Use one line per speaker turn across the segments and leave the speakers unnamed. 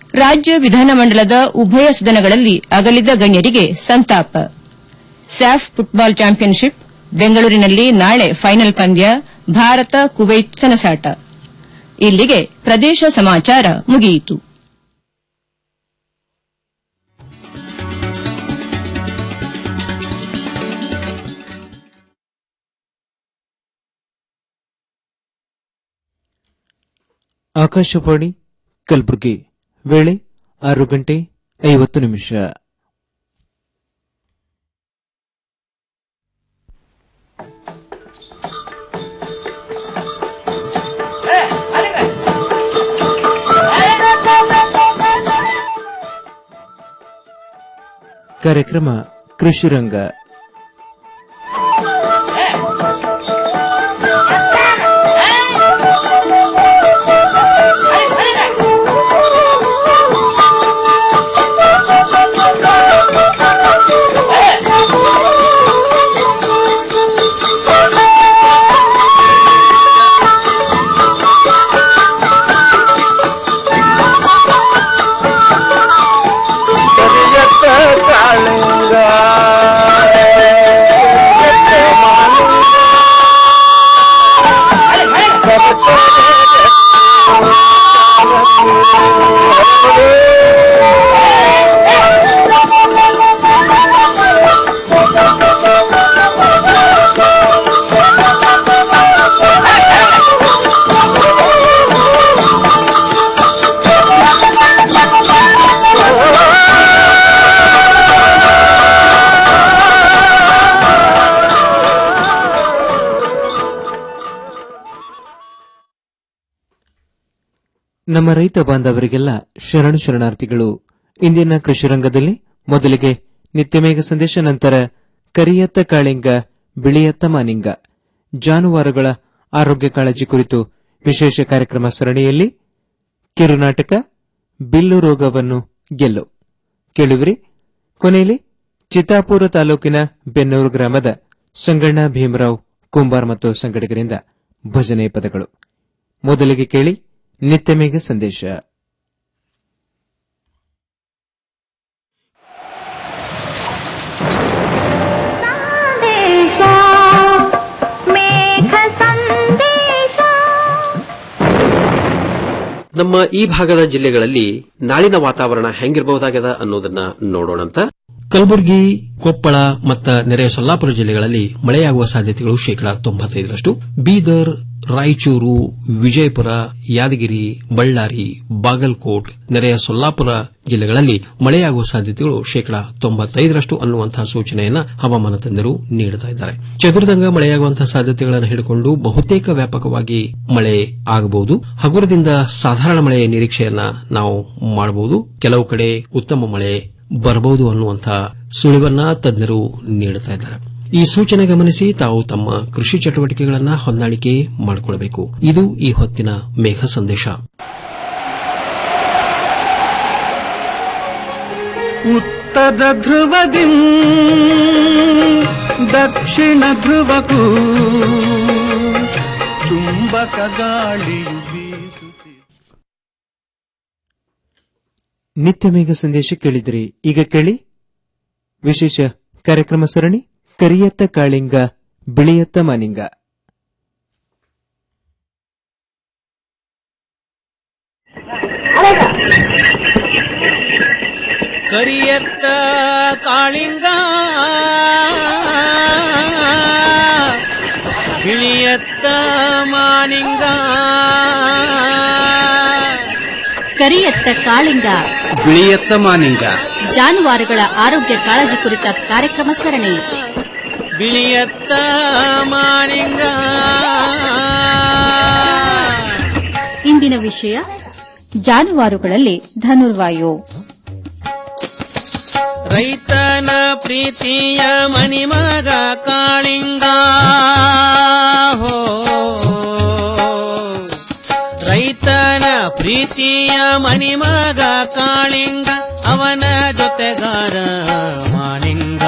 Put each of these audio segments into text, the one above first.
ರಾಜ್ಯ ವಿಧಾನಮಂಡಲದ ಉಭಯ ಸದನಗಳಲ್ಲಿ ಅಗಲಿದ ಗಣ್ಯರಿಗೆ ಸಂತಾಪ ಸ್ಯಾಫ್ ಫುಟ್ಬಾಲ್ ಚಾಂಪಿಯನ್ಶಿಪ್ ಬೆಂಗಳೂರಿನಲ್ಲಿ ನಾಳೆ ಫೈನಲ್ ಪಂದ್ಯ ಭಾರತ ಕುವೈತ್ ಸನಸಾಟ ಇಲ್ಲಿಗೆ ಪ್ರದೇಶ ಸಮಾಚಾರ ಮುಗಿಯಿತು
ಆಕಾಶವಾಣಿ ಕಲಬುರಗಿ ವೇಳೆ ಆರು ಗಂಟೆ ಐವತ್ತು ನಿಮಿಷ ಕಾರ್ಯಕ್ರಮ ಕೃಷಿ ರಂಗ ನಮ್ಮ ರೈತ ಬಾಂಧವರಿಗೆಲ್ಲ ಶರಣು ಶರಣಾರ್ಥಿಗಳು ಇಂದಿನ ಕೃಷಿ ರಂಗದಲ್ಲಿ ಮೊದಲಿಗೆ ನಿತ್ಯಮೇಘ ಸಂದೇಶ ನಂತರ ಕರಿಯತ್ತ ಕಾಳಿಂಗ ಬಿಳಿಯತ್ತ ಮಾನಿಂಗ ಜಾನುವಾರುಗಳ ಆರೋಗ್ಯ ಕಾಳಜಿ ಕುರಿತು ವಿಶೇಷ ಕಾರ್ಯಕ್ರಮ ಸರಣಿಯಲ್ಲಿ ಕಿರುನಾಟಕ ಬಿಲ್ಲು ರೋಗವನ್ನು ಗೆಲ್ಲು ಕೇಳುವಿರಿ ಕೊನೆಯಲ್ಲಿ ಚಿತ್ತಾಪುರ ತಾಲೂಕಿನ ಬೆನ್ನೂರು ಗ್ರಾಮದ ಸಂಗಣ್ಣ ಭೀಮರಾವ್ ಕುಂಬಾರ್ ಮತ್ತು ಸಂಗಡಿಗರಿಂದ ಭಜನೆ ಪದಗಳು ಮೊದಲಿಗೆ ಕೇಳಿ ನಿತ್ಯಮೇಘ ಸಂದೇಶ
ಸಂದೇಶ ಮೇಘ ಸಂದೇಶ
ನಮ್ಮ ಈ ಭಾಗದ ಜಿಲ್ಲೆಗಳಲ್ಲಿ ನಾಳಿನ ವಾತಾವರಣ ಹೆಂಗಿರಬಹುದಾಗದ ಅನ್ನೋದನ್ನ ನೋಡೋಣಂತ ಕಲಬುರಗಿ ಕೊಪ್ಪಳ ಮತ್ತು ನೆರೆಯ ಸೊಲ್ಲಾಪುರ ಜಿಲ್ಲೆಗಳಲ್ಲಿ ಮಳೆಯಾಗುವ ಸಾಧ್ಯತೆಗಳು ಶೇಕಡಾ ತೊಂಬತ್ತೈದರಷ್ಟು ಬೀದರ್ ರಾಯಚೂರು ವಿಜಯಪುರ ಯಾದಗಿರಿ ಬಳ್ಳಾರಿ ಬಾಗಲಕೋಟ್ ನೆರೆಯ ಸೊಲ್ಲಾಪುರ ಜಿಲ್ಲೆಗಳಲ್ಲಿ ಮಳೆಯಾಗುವ ಸಾಧ್ಯತೆಗಳು ಶೇಕಡಾ ತೊಂಬತ್ತೈದರಷ್ಟು ಅನ್ನುವಂತಹ ಸೂಚನೆಯನ್ನ ಹವಾಮಾನ ತಜ್ಞರು ನೀಡುತ್ತಾ ಇದ್ದಾರೆ ಚದುರಿದಂಗ ಮಳೆಯಾಗುವಂತಹ ಸಾಧ್ಯತೆಗಳನ್ನು ಹಿಡಿಕೊಂಡು ಬಹುತೇಕ ವ್ಯಾಪಕವಾಗಿ ಮಳೆ ಆಗಬಹುದು ಹಗುರದಿಂದ ಸಾಧಾರಣ ಮಳೆಯ ನಿರೀಕ್ಷೆಯನ್ನ ನಾವು ಮಾಡಬಹುದು ಕೆಲವು ಕಡೆ ಉತ್ತಮ ಮಳೆ ಬರಬಹುದು ಅನ್ನುವಂತಹ ಸುಳಿವನ್ನ ತಜ್ಞರು ನೀಡುತ್ತಾ ಇದ್ದಾರೆ ಈ ಸೂಚನೆ ಗಮನಿಸಿ ತಾವು ತಮ್ಮ ಕೃಷಿ ಚಟುವಟಿಕೆಗಳನ್ನು ಹೊಂದಾಣಿಕೆ ಮಾಡಿಕೊಳ್ಳಬೇಕು ಇದು ಈ ಹೊತ್ತಿನ ಮೇಘ ಸಂದೇಶ
ಉತ್ತರ ಧ್ರುವದಿ ದಕ್ಷಿಣ ಧ್ರುವಕ್ಕೂ ಚುಂಬಕ ಗಾಳಿಯು ಬೀಸುತ್ತಿದೆ
ನಿತ್ಯಮೇಘ ಸಂದೇಶ ಕೇಳಿದಿರಿ ಈಗ ಕೇಳಿ ವಿಶೇಷ ಕಾರ್ಯಕ್ರಮ ಸರಣಿ ಕರಿಯತ್ತ ಕಾಳಿಂಗ ಬಿಳಿಯತ್ತ ಮಾನಿಂಗ
ಕರಿಯತ್ತ ಕಾಳಿಂಗ ಬಿಳಿಯತ್ತ ಮಾನಿಂಗ
ಕರಿಯತ್ತ ಕಾಳಿಂಗ
ಬಿಳಿಯತ್ತ ಮಾನಿಂಗ
ಜಾನುವಾರುಗಳ ಆರೋಗ್ಯ ಕಾಳಜಿ ಕುರಿತ ಕಾರ್ಯಕ್ರಮ ಸರಣಿ
ಬಿಳಿಯತ್ತ ಮಾನಿಂಗ
ಇಂದಿನ ವಿಷಯ ಜಾನುವಾರುಗಳಲ್ಲಿ ಧನುರ್ವಾಯು
ರೈತನ ಪ್ರೀತಿಯ ಮನಿಮಗ ಕಾಳಿಂಗ ಹೋ ರೈತನ ಪ್ರೀತಿಯ ಮನಿಮಗ ಕಾಳಿಂಗ ಅವನ ಜೊತೆಗಾರ ಮಾನಿಂಗ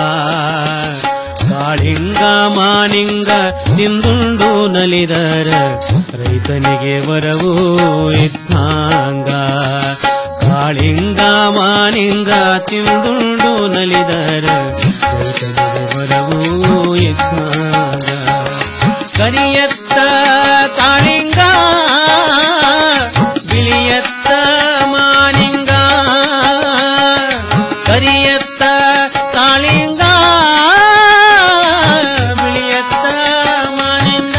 ಕಾಳಿಂಗ ಮಾನಿಂಗ ತಿಂದುಂಡು ನಲಿದರ ರೈತನಿಗೆ ವರವೂ ಇದ್ದಂಗ ಕಾಳಿಂಗ ಕಾಳಿಂಗ ಮಾನಿಂಗ ತಿಂದುಂಡು ನಲಿದರ ಬರವು ಇದ್ದಾಗ ಕರಿಯತ್ತ ಕಾಳಿಂಗ ಬಿಳಿಯತ್ತ ಮಾನಿಂಗ ಕರಿಯತ್ತ ಕಾಳಿಂಗ ಬಿಳಿಯತ್ತ ಮಾನಿಂಗ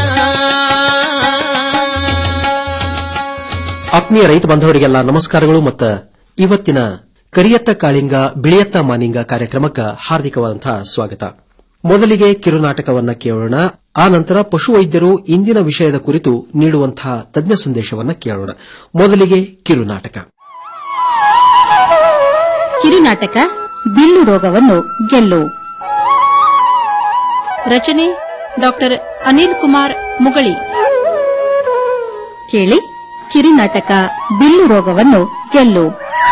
ಆತ್ಮೀಯ ರೈತ ಬಾಂಧವರಿಗೆಲ್ಲ ನಮಸ್ಕಾರಗಳು ಮತ್ತು ಇವತ್ತಿನ ಕರಿಯತ್ತ ಕಾಳಿಂಗ ಬಿಳಿಯತ್ತ ಮಾನಿಂಗ ಕಾರ್ಯಕ್ರಮಕ್ಕೆ ಹಾರ್ದಿಕವಾದಂತಹ ಸ್ವಾಗತ ಮೊದಲಿಗೆ ಕಿರುನಾಟಕವನ್ನ ಕೇಳೋಣ ಆ ನಂತರ ಪಶುವೈದ್ಯರು ಇಂದಿನ ವಿಷಯದ ಕುರಿತು ನೀಡುವಂತಹ ತಜ್ಞ ಸಂದೇಶವನ್ನ ಕೇಳೋಣ ಮೊದಲಿಗೆ ಕಿರುನಾಟಕ
ಕಿರುನಾಟಕ ಬಿಲ್ಲು ರೋಗವನ್ನು ಗೆಲ್ಲು ರಚನೆ ಡಾಕ್ಟರ್ ಅನಿಲ್ ಕುಮಾರ್ ಮುಗಳಿ ಕೇಳಿ ಕಿರುನಾಟಕ ಬಿಲ್ಲು ರೋಗವನ್ನು ಗೆಲ್ಲು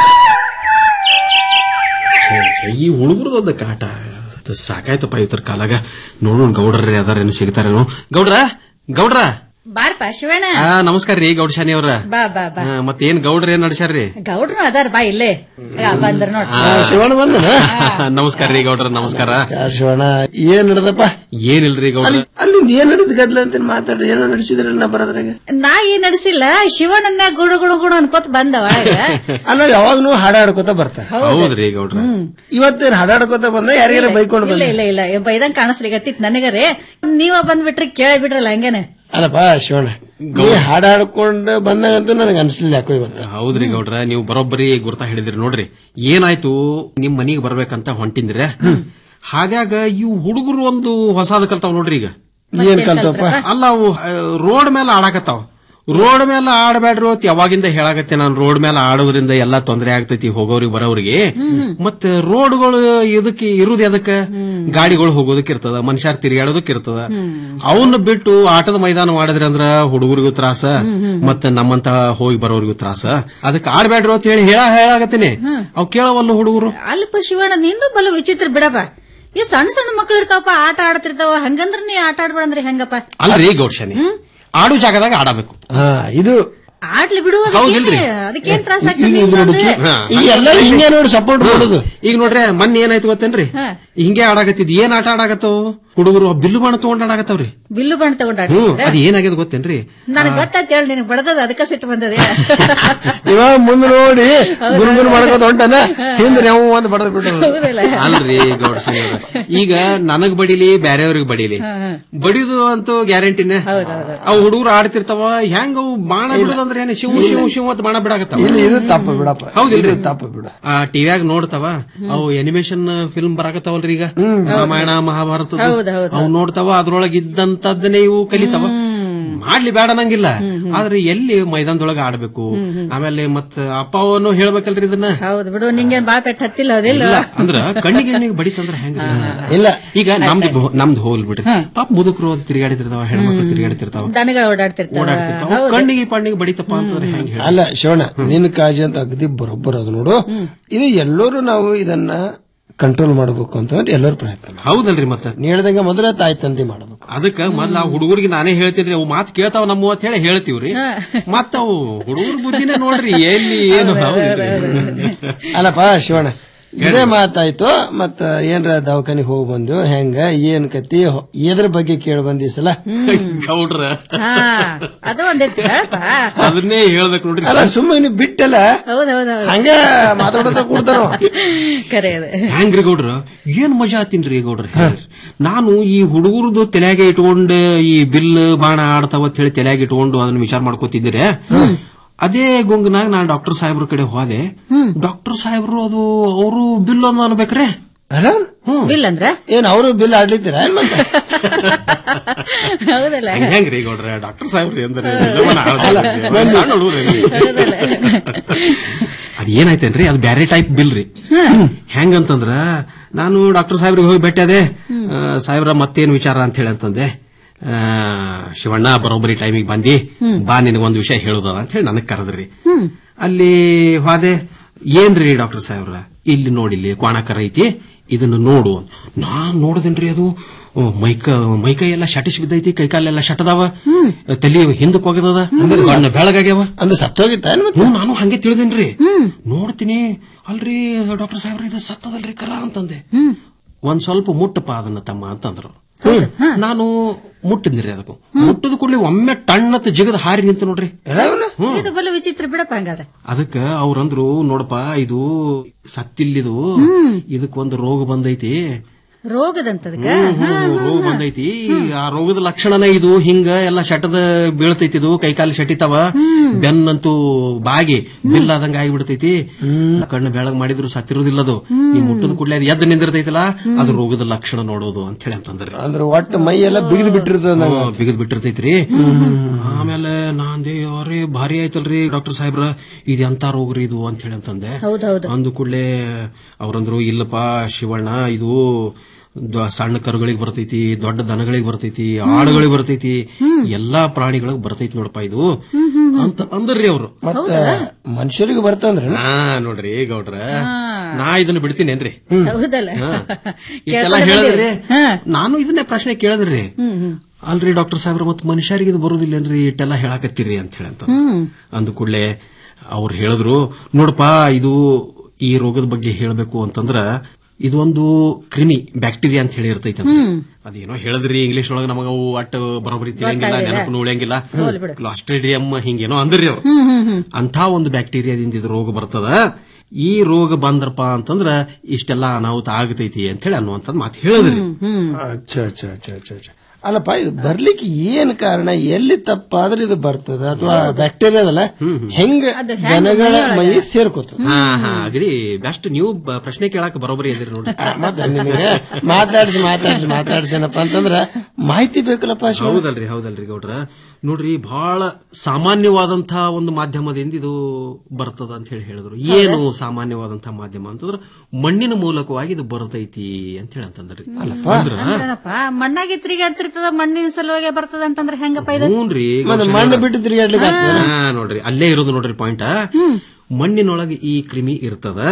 ಈ ಹುಡುಗರದೊಂದು ಕಾಟ ಅದು ಸಾಕಾಯ್ತಪ್ಪ ಇವತ್ತರ ಕಾಲಾಗ ನೋಡೋಣ ಗೌಡ್ರೇ ಅದಾರೇನು ಸಿಗ್ತಾರೇನೋ ಗೌಡ್ರ ಗೌಡ್ರ
ಬಾರ್ಪ ಶಿವಣ್ಣ
ಆ, ನಮಸ್ಕಾರ ರೀ ಗೌಡ ಶಾನಿ ಅವ್ರ
ಬಾ ಬಾ ಬಾ
ಮತ್ತೇನ್ ಗೌಡ್ರ ಏನ್ ನಡ್ಸ್ಯಾರ್ರಿ
ಗೌಡ್ರು ಅದಾರ ಬಾ ಇಲ್ಲೇ ಆ, ಬಂದ್ರ ನೋಡ್
ಶಿವಣ್ಣ ಬಂದನ
ನಮಸ್ಕಾರ ರೀ ಗೌಡ್ರ ನಮಸ್ಕಾರ
ಶಿವಣ್ಣ ಏನ್ ನಡೆದಪ್ಪ
ಏನಿಲ್ರಿ ಗೌಡ್ರ
ಅಲ್ಲಿ ಅಲ್ಲಿಂದ ಏನ್ ನಡೆದ ಗದ್ಲ ಅಂತ ಮಾತಾಡಿ ಏನೋ ನಡೆಸಿದ್ರಲ್ಲ ನಾ ಬರೋದ್ರಾಗ
ನಾ ಏನ್ ನಡೆಸಿಲ್ಲ ಶಿವನನ್ನ ಗುಡು ಗುಡು ಗುಡು ಅನ್ಕೋತ ಬಂದ ಒಳಗ
ಅಲ್ಲ ಯಾವಾಗ್ನೂ ಹಾಡಾಡ್ಕೋತ ಬರ್ತಾರ
ಹೌದ್ರಿ ಗೌಡ್ರ
ಇವತ್ತೇನ್ ಹಾಡಾಡ್ಕೋತ ಬಂದ ಯಾರಿಗಾರ ಬೈಕೊಂಡು
ಇಲ್ಲ
ಬಂದ
ಇಲ್ಲ ಇಲ್ಲ ಇಲ್ಲ ಬೈದಂಗ್ ಕಾಣಿಸ್ಲಿಕತ್ತಿತ್ ನನಗರೆ ನೀವ ಬಂದ್ಬಿಟ್ರಿ ಕೇಳ ಬಿಡ್ರಲ್ಲ ಹಂಗೇನೆ
ಅಲ್ಲಪ್ಪ ಶಿವಣ್ಣ ನೀ ಹಾಡಾಡ್ಕೊಂಡು ಬಂದಾಗಂತೂ ನನಗೆ ಅನ್ಸ್ಲಿಲ್ಲ ಯಾಕೋ ಇವತ್ತು
ಹೌದ್ರಿ ಗೌಡ್ರ ನೀವು ಬರೋಬ್ಬರಿ ಗುರ್ತಾ ಹೇಳಿದ್ರಿ ನೋಡ್ರಿ ಏನಾಯ್ತು ನಿಮ್ ಮನಿಗ್ ಬರ್ಬೇಕಂತ ಹೊಂಟಿಂದ್ರೆ ಹಾದ್ಯಾಗ ಇವು ಹುಡುಗರು ಒಂದು ಹೊಸಾದ ಕಲ್ತಾವ್ ನೋಡ್ರಿ ಈಗ
ಏನ್ ಕಲ್ತಪ್ಪ
ಅಲ್ಲ ಅವು ರೋಡ್ ಮೇಲೆ ಆಡಾಕತ್ತಾವ ರೋಡ್ ಮೇಲೆ ಆಡಬೇಡ್ರಿ ಅಂತ ಯಾವಾಗಿಂದ ಹೇಳಾಕತ್ತೆ ನಾನು ರೋಡ್ ಮೇಲೆ ಆಡೋದ್ರಿಂದ ಎಲ್ಲಾ ತೊಂದರೆ ಆಗ್ತೈತಿ ಹೋಗೋರಿಗೆ ಬರೋರಿಗೆ ಮತ್ತೆ ರೋಡ್ಗಳು ಇದಕ್ಕೆ ಇರುದು ಅದಕ್ಕ ಗಾಡಿಗಳು ಹೋಗೋದಕ್ಕೆ ಇರ್ತದ ಮನುಷ್ಯರ್ ತಿರುಗಾಡೋದಕ್ಕೆ ಇರ್ತದ ಅವನ್ನ ಬಿಟ್ಟು ಆಟದ ಮೈದಾನ ಮಾಡಿದ್ರಿ ಅಂದ್ರ ಹುಡುಗರಿಗೂ ತ್ರಾಸ ಮತ್ತೆ ನಮ್ಮಂತ ಹೋಗಿ ಬರೋರಿಗೂ ತ್ರಾಸ ಅದಕ್ಕೆ ಆಡ್ಬೇಡ್ರಿ ಅಂತ ಹೇಳಿ ಹೇಳ ಹೇಳಾಕತ್ತೀನಿ ಅವ್ ಕೇಳವಲ್ಲ ಹುಡುಗರು
ಅಲ್ಪ ಶಿವಣ್ಣ ನಿಂದು ಬಲು ವಿಚಿತ್ರ ಬಿಡಪ್ಪ ಈ ಸಣ್ಣ ಸಣ್ಣ ಮಕ್ಳು ಇರ್ತಾವಪ್ಪ ಆಟ ಆಡ್ತಿರ್ತಾವ ಹಂಗಂದ್ರ ನೀ ಆಟ ಆಡ್ಬೇಡಂದ್ರೆ ಹೆಂಗಪ್ಪ
ಅಲ್ರಿ ಗೌಡ್ಶನಿ ಆಡು ಜಾಗದಾಗ ಆಡಬೇಕು
ಹಾ ಇದು
ಆಡ್ಲಿ ಬಿಡು
ಹೌದಿಲ್ರಿ?
ಅದಕ್ಕೇನ್ ತ್ರಾಸ
ಈಗ
ಆಗ್ತದೆ
ಇದು ನೋಡಿ,
ಹಾ.
ಈಗ ಎಲ್ಲ ಹಿಂಗೆ ನೋಡಿ ಸಪೋರ್ಟ್ ಮಾಡೋದು
ಈಗ ನೋಡ್ರಿ ಮೊನ್ನೆ ಏನಾಯ್ತು ಗೊತ್ತೇನ್ರಿ ಹಿಂಗೆ ಆಡಾಕತ್ತಿದ್ ಏನ್ ಆಟ ಆಡಾಕತ್ತಾವ ಹುಡುಗರು ಬಿಲ್ಲು ಬಾಣ ತಗೊಂಡ್ ಆಡಾಕತ್ತಾವ್ರಿ
ಬಿಲ್ಲು ಬಾಣ್ ತಗೊಂಡ್ ಆಡ್ಲಿ
ಹ್ಮ್ ಅದ್ ಏನಾಗ್ಯದ ಗೊತ್ತೇನ್ರಿ
ನನಗ್ ಗೊತ್ತಾಯ್ತು ಹೇಳಿ ನಿನಗ್ ಬಡದದ ಅದಕ್ಕ ಸಿಟ್ಟು ಬಂದದೆ
ಇವಾಗ ಮುಂದೆ ನೋಡಿ ಗುರುಗುರು ಮಾಡ್ಕೋತ ಹೊಂಟಾನ ಹಿಂದೆ ನಾವು ಒಂದು ಬಡದ್ ಬಿಟ್ಟು
ಹೌದಲ್ಲ
ಅಲ್ರಿ ಗೌಡ ಈಗ ನನಗ್ ಬಡಿಲಿ ಬ್ಯಾರೆಯವ್ರಿಗೆ ಬಡಿಲಿ ಬಡಿದು ಅಂತೂ ಗ್ಯಾರಂಟಿನೇ ಅವು ಹುಡುಗರು ಆಡ್ತಿರ್ತಾವ ಹೆಂಗ್ ಅವು ಬಾಣ ಬಿಡುದಂದ್ರೆ ಏನ್ ಶಿವ್ ಶಿವ್ ಶಿವ್ ಅಂತ ಬಾಣ ಬಿಡಾಕತ್ತಾವ
ಇಲ್ಲಿ ಇದು ತಪ್ಪ ಬಿಡಪ್ಪ
ಹೌದಿಲ್ರಿ?
ಇದು ತಪ್ಪ ಬಿಡ
ಆ ಟಿವ್ಯಾಗ ನೋಡ್ತಾವ ಅವು ಅನಿಮೇಷನ್ ಫಿಲ್ಮ್ ಬರಾಕತ್ತಾವಲ್ರಿ ಈಗ ರಾಮಾಯಣ ಮಹಾಭಾರತ ಅವು ನೋಡ್ತಾವ ಅದ್ರೊಳಗ ಇದ್ದಂತದ್ದನ್ನೇ ಇವು ಕಲಿತಾವ ಮಾಡ್ಲಿ ಬೇಡ ನಂಗಿಲ್ಲ ಆದ್ರೆ ಎಲ್ಲಿ ಮೈದಾನದೊಳಗ ಆಡ್ಬೇಕು ಆಮೇಲೆ ಮತ್ತ ಅಪ್ಪ ಅವನು ಹೇಳ್ಬೇಕಲ್ರಿ ಇದನ್ನ
ಹೌದು ಬಿಡು ನಿಂಗೇನ್ ಬಾಳ್ ಪೆಟ್ಟು ಹತ್ತಿಲ್ಲ ಹೌದಿಲ್ಲ
ಇಲ್ಲ ಅಂದ್ರ ಕಣ್ಣಿಗೆ ಎಣ್ಣಿಗೆ ಬಡಿತಂದ್ರ ಹೆಂಗ
ಇಲ್ಲ
ಈಗ ನಮ್ದು ಬ- ನಮ್ದು ಹೋಲ್ ಬಿಡ್ರಿ ಪಾಪ ಮುದುಕರು ಅದು ತಿರುಗಾಡ್ತಿರ್ತಾವ ಹೆಣ್ಮಕ್ಳು ತಿರುಗಾಡ್ತಿರ್ತಾವ
ದನಗಳು ಓಡಾಡ್ತಿರ್ತಾವ
ಓಡಾಡ್ತಿರ್ತಾವ ಕಣ್ಣಿಗೆ ಪಣ್ಣಿಗೆ ಬಡಿತಪ್ಪ ಅಂತಂದ್ರೆ ಹೆಂಗ್ ಹೇಳ
ಅಲ್ಲ ಶಿವಣ್ಣ ನಿನ್ನ ಕಾಳಜಿ ಅಂತ ಅಗದಿ ಬರೋಬ್ಬರ ಅದು ನೋಡು ಇದು ಎಲ್ಲರೂ ನಾವು ಇದನ್ನ ಕಂಟ್ರೋಲ್ ಮಾಡಬೇಕು ಅಂತಂದ್ರೆ ಎಲ್ಲರೂ ಪ್ರಯತ್ನ ಮಾಡ್ಬೇಕು.
ಹೌದಲ್ರಿ ಮತ್ತ
ನೀ ಹೇಳ್ದಂಗೆ ಮೊದಲ ತಾಯಿ ತಂದೆ ಮಾಡಬೇಕು
ಅದಕ್ಕ ಮೊದ್ಲ ಆ ಹುಡುಗರಿಗೆ ನಾನೇ ಹೇಳ್ತೀನಿ ಅವು ಮಾತು ಕೇಳ್ತಾವ ನಮ್ಮ ಅಂತ ಹೇಳಿ ಹೇಳ್ತೀವ್ರಿ ಮತ್ತ ಅವು ಹುಡುಗರ ಬುದ್ಧಿನೇ ನೋಡ್ರಿ ಎಲ್ಲಿ ಏನು ಹೌದಿಲ್ರಿ?
ಅಲ್ಲಪ್ಪ ಶಿವಣ್ಣ ಇದೇ ಮಾತಾಯ್ತು ಮತ್ತ ಏನ್ರ ದವಾಖಾನಿಗೆ ಹೋಗಿ ಬಂದು ಹೆಂಗ ಏನ್ ಕತಿ ಹೊ- ಎದ್ರ ಬಗ್ಗೆ ಕೇಳಿ ಬಂದಿ ಸಲ
ಗೌಡ್ರ
ಹಾ ಅದು ಒಂದಿತ್ತು ಹೇಳಪ್ಪ
ಅದನ್ನೇ ಹೇಳ್ಬೇಕು ನೋಡ್ರಿ
ಅಲ್ಲ ಸುಮ್ಮನೆ ಬಿಟ್ಟಲ್ಲ
ಹೌದ್ ಹೌದ್ ಹೌದ್
ಹಂಗ ಮಾತಾಡೋದ ಕೊಡ್ತಾರ
ಕರೆ ಅದು
ಹೆಂಗ್ರಿ ಗೌಡ್ರ ಏನ್ ಮಜಾ ಆತೀನ್ರಿ ಗೌಡ್ರ ಹೇಳ್ರಿ. ನಾನು ಈ ಹುಡುಗರದು ತಲೆಯಾಗೆ ಇಟ್ಕೊಂಡು ಈ ಬಿಲ್ ಬಾಣ ಆಡ್ತಾವ ಅಂತ ಹೇಳಿ ತಲೆಯಾಗೆ ಇಟ್ಕೊಂಡು ಅದನ್ನ ವಿಚಾರ ಮಾಡ್ಕೋತಿದ್ದೀರಿ ಅದೇ ಗುಂಗ್ನಾಗ ನಾನ್ ಡಾಕ್ಟರ್ ಸಾಹೇಬ್ರ ಕಡೆ ಹೋದೆ ಡಾಕ್ಟರ್ ಸಾಹೇಬ್ರು ಅದು ಅವರು ಬಿಲ್ ಅನ್ನ ಅನ್ಬೇಕ್ರೆ
ಅಲ್ಲ
ಬಿಲ್ ಅಂದ್ರ
ಏನ್ ಅವರು ಬಿಲ್ ಆಡ್ಲಿತ್ತೀರ ಏನ್ ಮತ್ತೆ?
ಹೌದಲ್ಲ
ಹೆಂಗ್- ಹೆಂಗ್ರಿ ಗೌಡ್ರ ಡಾಕ್ಟರ್ ಸಾಹೇಬ್ರಿ ಅಂದ್ರೆ ನಿಜವನ್ನ ಆಡ್ತಾರೆ. ಸಣ್ಣ ಹುಡುಗ್ರೇನ್ರಿ. ಅದ್ ಏನಾಯ್ತೇನ್ರಿ ಅದು ಬ್ಯಾರೆ ಟೈಪ್ ಬಿಲ್ ರೀ ಹೆಂಗಂತಂದ್ರ ನಾನು ಡಾಕ್ಟರ್ ಸಾಹೇಬ್ರಿಗೆ ಹೋಗಿ ಭೇಟಿ ಅದೇ ಸಾಹೇಬ್ರ ಮತ್ತೇನ್ ವಿಚಾರ ಅಂತ ಹೇಳಿ ಅಂತಂದೆ ಆ, ಶಿವಣ್ಣ ಬರೋಬ್ಬರಿ ಟೈಮಿಗೆ ಬಂದಿ ಬಾ ನಿನಗೊಂದು ವಿಷಯ ಹೇಳುದದ ಅಂತ ಹೇಳಿ ನನಗ್ ಕರೆದ್ರಿ ಅಲ್ಲಿ ಹೋದೆ ಏನ್ರಿ ಡಾಕ್ಟರ್ ಸಾಹೇಬ್ರ ಇಲ್ಲಿ ನೋಡಿಲ್ಲಿ ಕ್ವಾಣಕರ ಐತಿ ಇದನ್ನ ನೋಡು ನಾನ್ ನೋಡದೇನ್ರಿ ಅದು ಹ್ಮ್, ಮೈಕ ಮೈಕೈ ಎಲ್ಲ ಶಟಿಸ್ ಬಿದ್ದೈತಿ ಕೈಕಾಲೆಲ್ಲ ಶಟದಾವ ತಲಿ ಹಿಂದಕ್ ಹೋಗದದ ಕಣ್ಣು ಬೆಳಗಾಗ್ಯಾವ
ಅಂದ್ರೆ ಸತ್ತೋಗಿತ್ತ
ಹ್ಞೂ ನಾನು ಹಂಗೆ ತಿಳಿದೇನ್ರಿ ನೋಡ್ತೀನಿ ಅಲ್ರಿ ಡಾಕ್ಟರ್ ಸಾಹೇಬ್ರ ಇದು ಸತ್ತದಲ್ರಿ ಕರ ಅಂತಂದೆ ಒಂದ್ ಸ್ವಲ್ಪ ಮುಟ್ಟಪ್ಪ ಅದನ್ನ ತಮ್ಮ ಅಂತಂದ್ರು ನಾನು ಮುಟ್ಟಿದ್ನಿ ರೀ ಅದಕ್ಕೂ ಮುಟ್ಟದ ಕೂಡಲೇ ಒಮ್ಮೆ ಟಣ್ಣತ್ ಜಿಗದ ಹಾರಿ ನಿಂತು ನೋಡ್ರಿ
ಇದು ಬಲು ವಿಚಿತ್ರ ಬಿಡಪ್ಪ ಹಂಗಾದ್ರೆ
ಅದಕ್ಕ ಅವ್ರಂದ್ರು ನೋಡಪ್ಪ ಇದು ಸತ್ತಿಲ್ಲಿದು ಇದಕ್ಕೊಂದು ರೋಗ ಬಂದೈತಿ
ರೋಗದಂತದಕ್ಕ
ಹ್ಮ್, ಹ್ಮ್, ರೋಗ ಬಂದೈತಿ ಆ ರೋಗದ ಲಕ್ಷಣನೇ ಇದು ಹಿಂಗ ಎಲ್ಲ ಶಟದ ಬೀಳ್ತೈತಿ ಇದು ಕೈಕಾಲು ಶಟಿತಾವ ಬೆನ್ನಂತೂ ಬಾಗಿ ಬಿಲ್ಲಾದಂಗ ಆಗಿಬಿಡ್ತೈತಿ ಕಣ್ಣು ಬೆಳಗ್ ಮಾಡಿದ್ರು ಸತ್ತಿರೋದಿಲ್ಲ ಅದು ಈ ಮುಟ್ಟದ ಕೂಡಲೇ ಅದು ಎದ್ದು ನಿಂದಿರ್ತೈತಲ್ಲ ಅದು ರೋಗದ ಲಕ್ಷಣ ನೋಡೋದು ಅಂತ ಹೇಳಿ ಅಂತಂದ್ರಿ
ಅಂದ್ರೆ ಒಟ್ಟು ಮೈ ಎಲ್ಲ ಬಿಗಿದು ಬಿಟ್ಟಿರ್ತದ
ಬಿಗದ್ ಬಿಟ್ಟಿರ್ತೈತ್ರಿ ಆಮೇಲೆ ನಾಂದೆ ಅರೇ ಭಾರಿ ಆಯ್ತಲ್ರಿ ಡಾಕ್ಟರ್ ಸಾಹೇಬ್ರ ಇದು ಎಂತ ರೋಗ ರೀ ಇದು ಅಂತ ಹೇಳಿ ಅಂತಂದೆ
ಹೌದೌದು
ಅಂದು ಕೂಡಲೇ ಅವ್ರಂದ್ರು ಇಲ್ಲಪ್ಪ ಶಿವಣ್ಣ ಇದು ದ- ಸಣ್ಣ ಕರುಗಳಿಗೆ ಬರ್ತೈತಿ ದೊಡ್ಡ ದನಗಳಿಗೆ ಬರ್ತೈತಿ ಆಡುಗಳಿಗೆ ಬರ್ತೈತಿ ಎಲ್ಲಾ ಪ್ರಾಣಿಗಳಿಗೆ ಬರ್ತೈತಿ ನೋಡಪ್ಪ ಇದು ಅಂತ ಅಂದ್ರಿ ಅವ್ರು
ಮತ್ತ ಮನುಷ್ಯರಿಗೆ ಬರ್ತಂದ್ರ
ಹಾ ನೋಡ್ರಿ ಗೌಡ್ರ ನಾ ಇದನ್ನ ಬಿಡ್ತೀನೇನ್ರಿ
ಹೌದಲ್ಲ
ಹಾ. ಇಷ್ಟೆಲ್ಲ ಹೇಳಿದ್ರಿ ನಾನು ಇದನ್ನೇ ಪ್ರಶ್ನೆ ಕೇಳಿದ್ರಿ ಅಲ್ರಿ ಡಾಕ್ಟರ್ ಸಾಹೇಬ್ರ ಮತ್ ಮನುಷ್ಯರಿಗೆ ಇದು ಬರುದಿಲ್ಲೇನ್ರಿ ಇಟ್ಟೆಲ್ಲ ಹೇಳಾಕತ್ತೀರಿ ಅಂತ ಹೇಳಿ ಅಂತ ಅಂದ ಕೂಡ್ಲೆ ಅವ್ರು ಹೇಳಿದ್ರು ನೋಡಪ್ಪ ಇದು ಈ ರೋಗದ ಬಗ್ಗೆ ಹೇಳಬೇಕು ಅಂತಂದ್ರ ಇದು ಒಂದು ಕ್ರಿಮಿ ಬ್ಯಾಕ್ಟೀರಿಯಾ ಅಂತ ಹೇಳಿ ಇರ್ತೈತೆ ಅಂತ. ಅದೇನೋ ಹೇಳಿದ್ರಿ ಇಂಗ್ಲಿಷ್ ಒಳಗ ನಮಗ ಅವು ಅಟ್ ಬರೋಬ್ಬರಿ ತಿಳಿಯಂಗಿಲ್ಲ ನೆನಪು ಉಳಿಯಂಗಿಲ್ಲ ಕ್ಲಾಸ್ಟ್ರೇಡಿಯಂ ಹಿಂಗೇನೋ ಅಂದ್ರಿ ಅವ್ರು ಅಂತ ಒಂದು ಬ್ಯಾಕ್ಟೀರಿಯಾದಿಂದ ಇದು ರೋಗ ಬರ್ತದ ಈ ರೋಗ ಬಂದ್ರಪ್ಪ ಅಂತಂದ್ರ ಇಷ್ಟೆಲ್ಲ ಅನಾಹುತ ಆಗತೈತಿ ಅಂತ ಹೇಳಿ ಅನ್ನುವಂಥದ್ದು ಮಾತು ಹೇಳಿದ್ರಿ
ಅಚ್ಚಾ ಅಚ್ಚಾ ಅಚ್ಚಾ ಅಚ್ಚಾ ಅಚ್ಚಾ ಅಲ್ಲಪ್ಪ ಇದು ಬರ್ಲಿಕ್ಕೆ ಏನ್ ಕಾರಣ ಎಲ್ಲಿ ತಪ್ಪಾದ್ರೆ ಇದು ಬರ್ತದ ಅಥವಾ ಬ್ಯಾಕ್ಟೀರಿಯಾ ಅದಲ್ಲ ಹೆಂಗ ಜನಗಳ ಮೈ ಸೇರ್ಕೋತದ
ಹಾ ಹಾ ಅಗದಿ ಬೆಸ್ಟ್ ನೀವು ಬ- ಪ್ರಶ್ನೆ ಕೇಳಾಕ ಬರೋಬ್ಬರಿ ಅದಿರಿ ನೋಡ್ರಿ
ಮತ್ತೆ ನಿಮಗೆ ಮಾತಾಡ್ಸಿ ಮಾತಾಡ್ಸಿ ಮಾತಾಡ್ಸೇನಪ್ಪ ಅಂತಂದ್ರ ಮಾಹಿತಿ ಬೇಕಲ್ಲಪ್ಪ ಶಿವ
ಹೌದಲ್ರಿ ಹೌದಲ್ರಿ ಗೌಡ್ರ ನೋಡ್ರಿ ಬಹಳ ಸಾಮಾನ್ಯವಾದಂತಹ ಒಂದು ಮಾಧ್ಯಮದಿಂದ ಇದು ಬರ್ತದ ಅಂತ ಹೇಳಿ ಹೇಳಿದ್ರು ಏನು ಸಾಮಾನ್ಯವಾದಂತಹ ಮಾಧ್ಯಮ ಅಂತಂದ್ರ ಮಣ್ಣಿನ ಮೂಲಕವಾಗಿ ಇದು ಬರ್ತೈತಿ ಅಂತ ಹೇಳಿ ಅಂತಂದ್ರಿ ಅಂದ್ರ
ಅಂದ್ರೇನಪ್ಪ ಮಣ್ಣಾಗಿ ತಿರುಗಾಡ್ತಿರ್ತದ ಮಣ್ಣಿನ ಸಲುವಾಗಿ ಬರ್ತದ ಅಂತಂದ್ರೆ ಹೆಂಗಪ್ಪ ಇದು
ಹ್ಞೂನ್ರಿ
ಮತ್ತೆ ಮಣ್ಣು ಬಿಟ್ಟು ತಿರುಗಾಡ್ಲಿಕ್ಕೆ ಆಗ್ತದ
ಹಾ ನೋಡ್ರಿ ಅಲ್ಲೇ ಇರೋದು ನೋಡ್ರಿ ಪಾಯಿಂಟ್ ಮಣ್ಣಿನೊಳಗೆ ಈ ಕ್ರಿಮಿ ಇರ್ತದ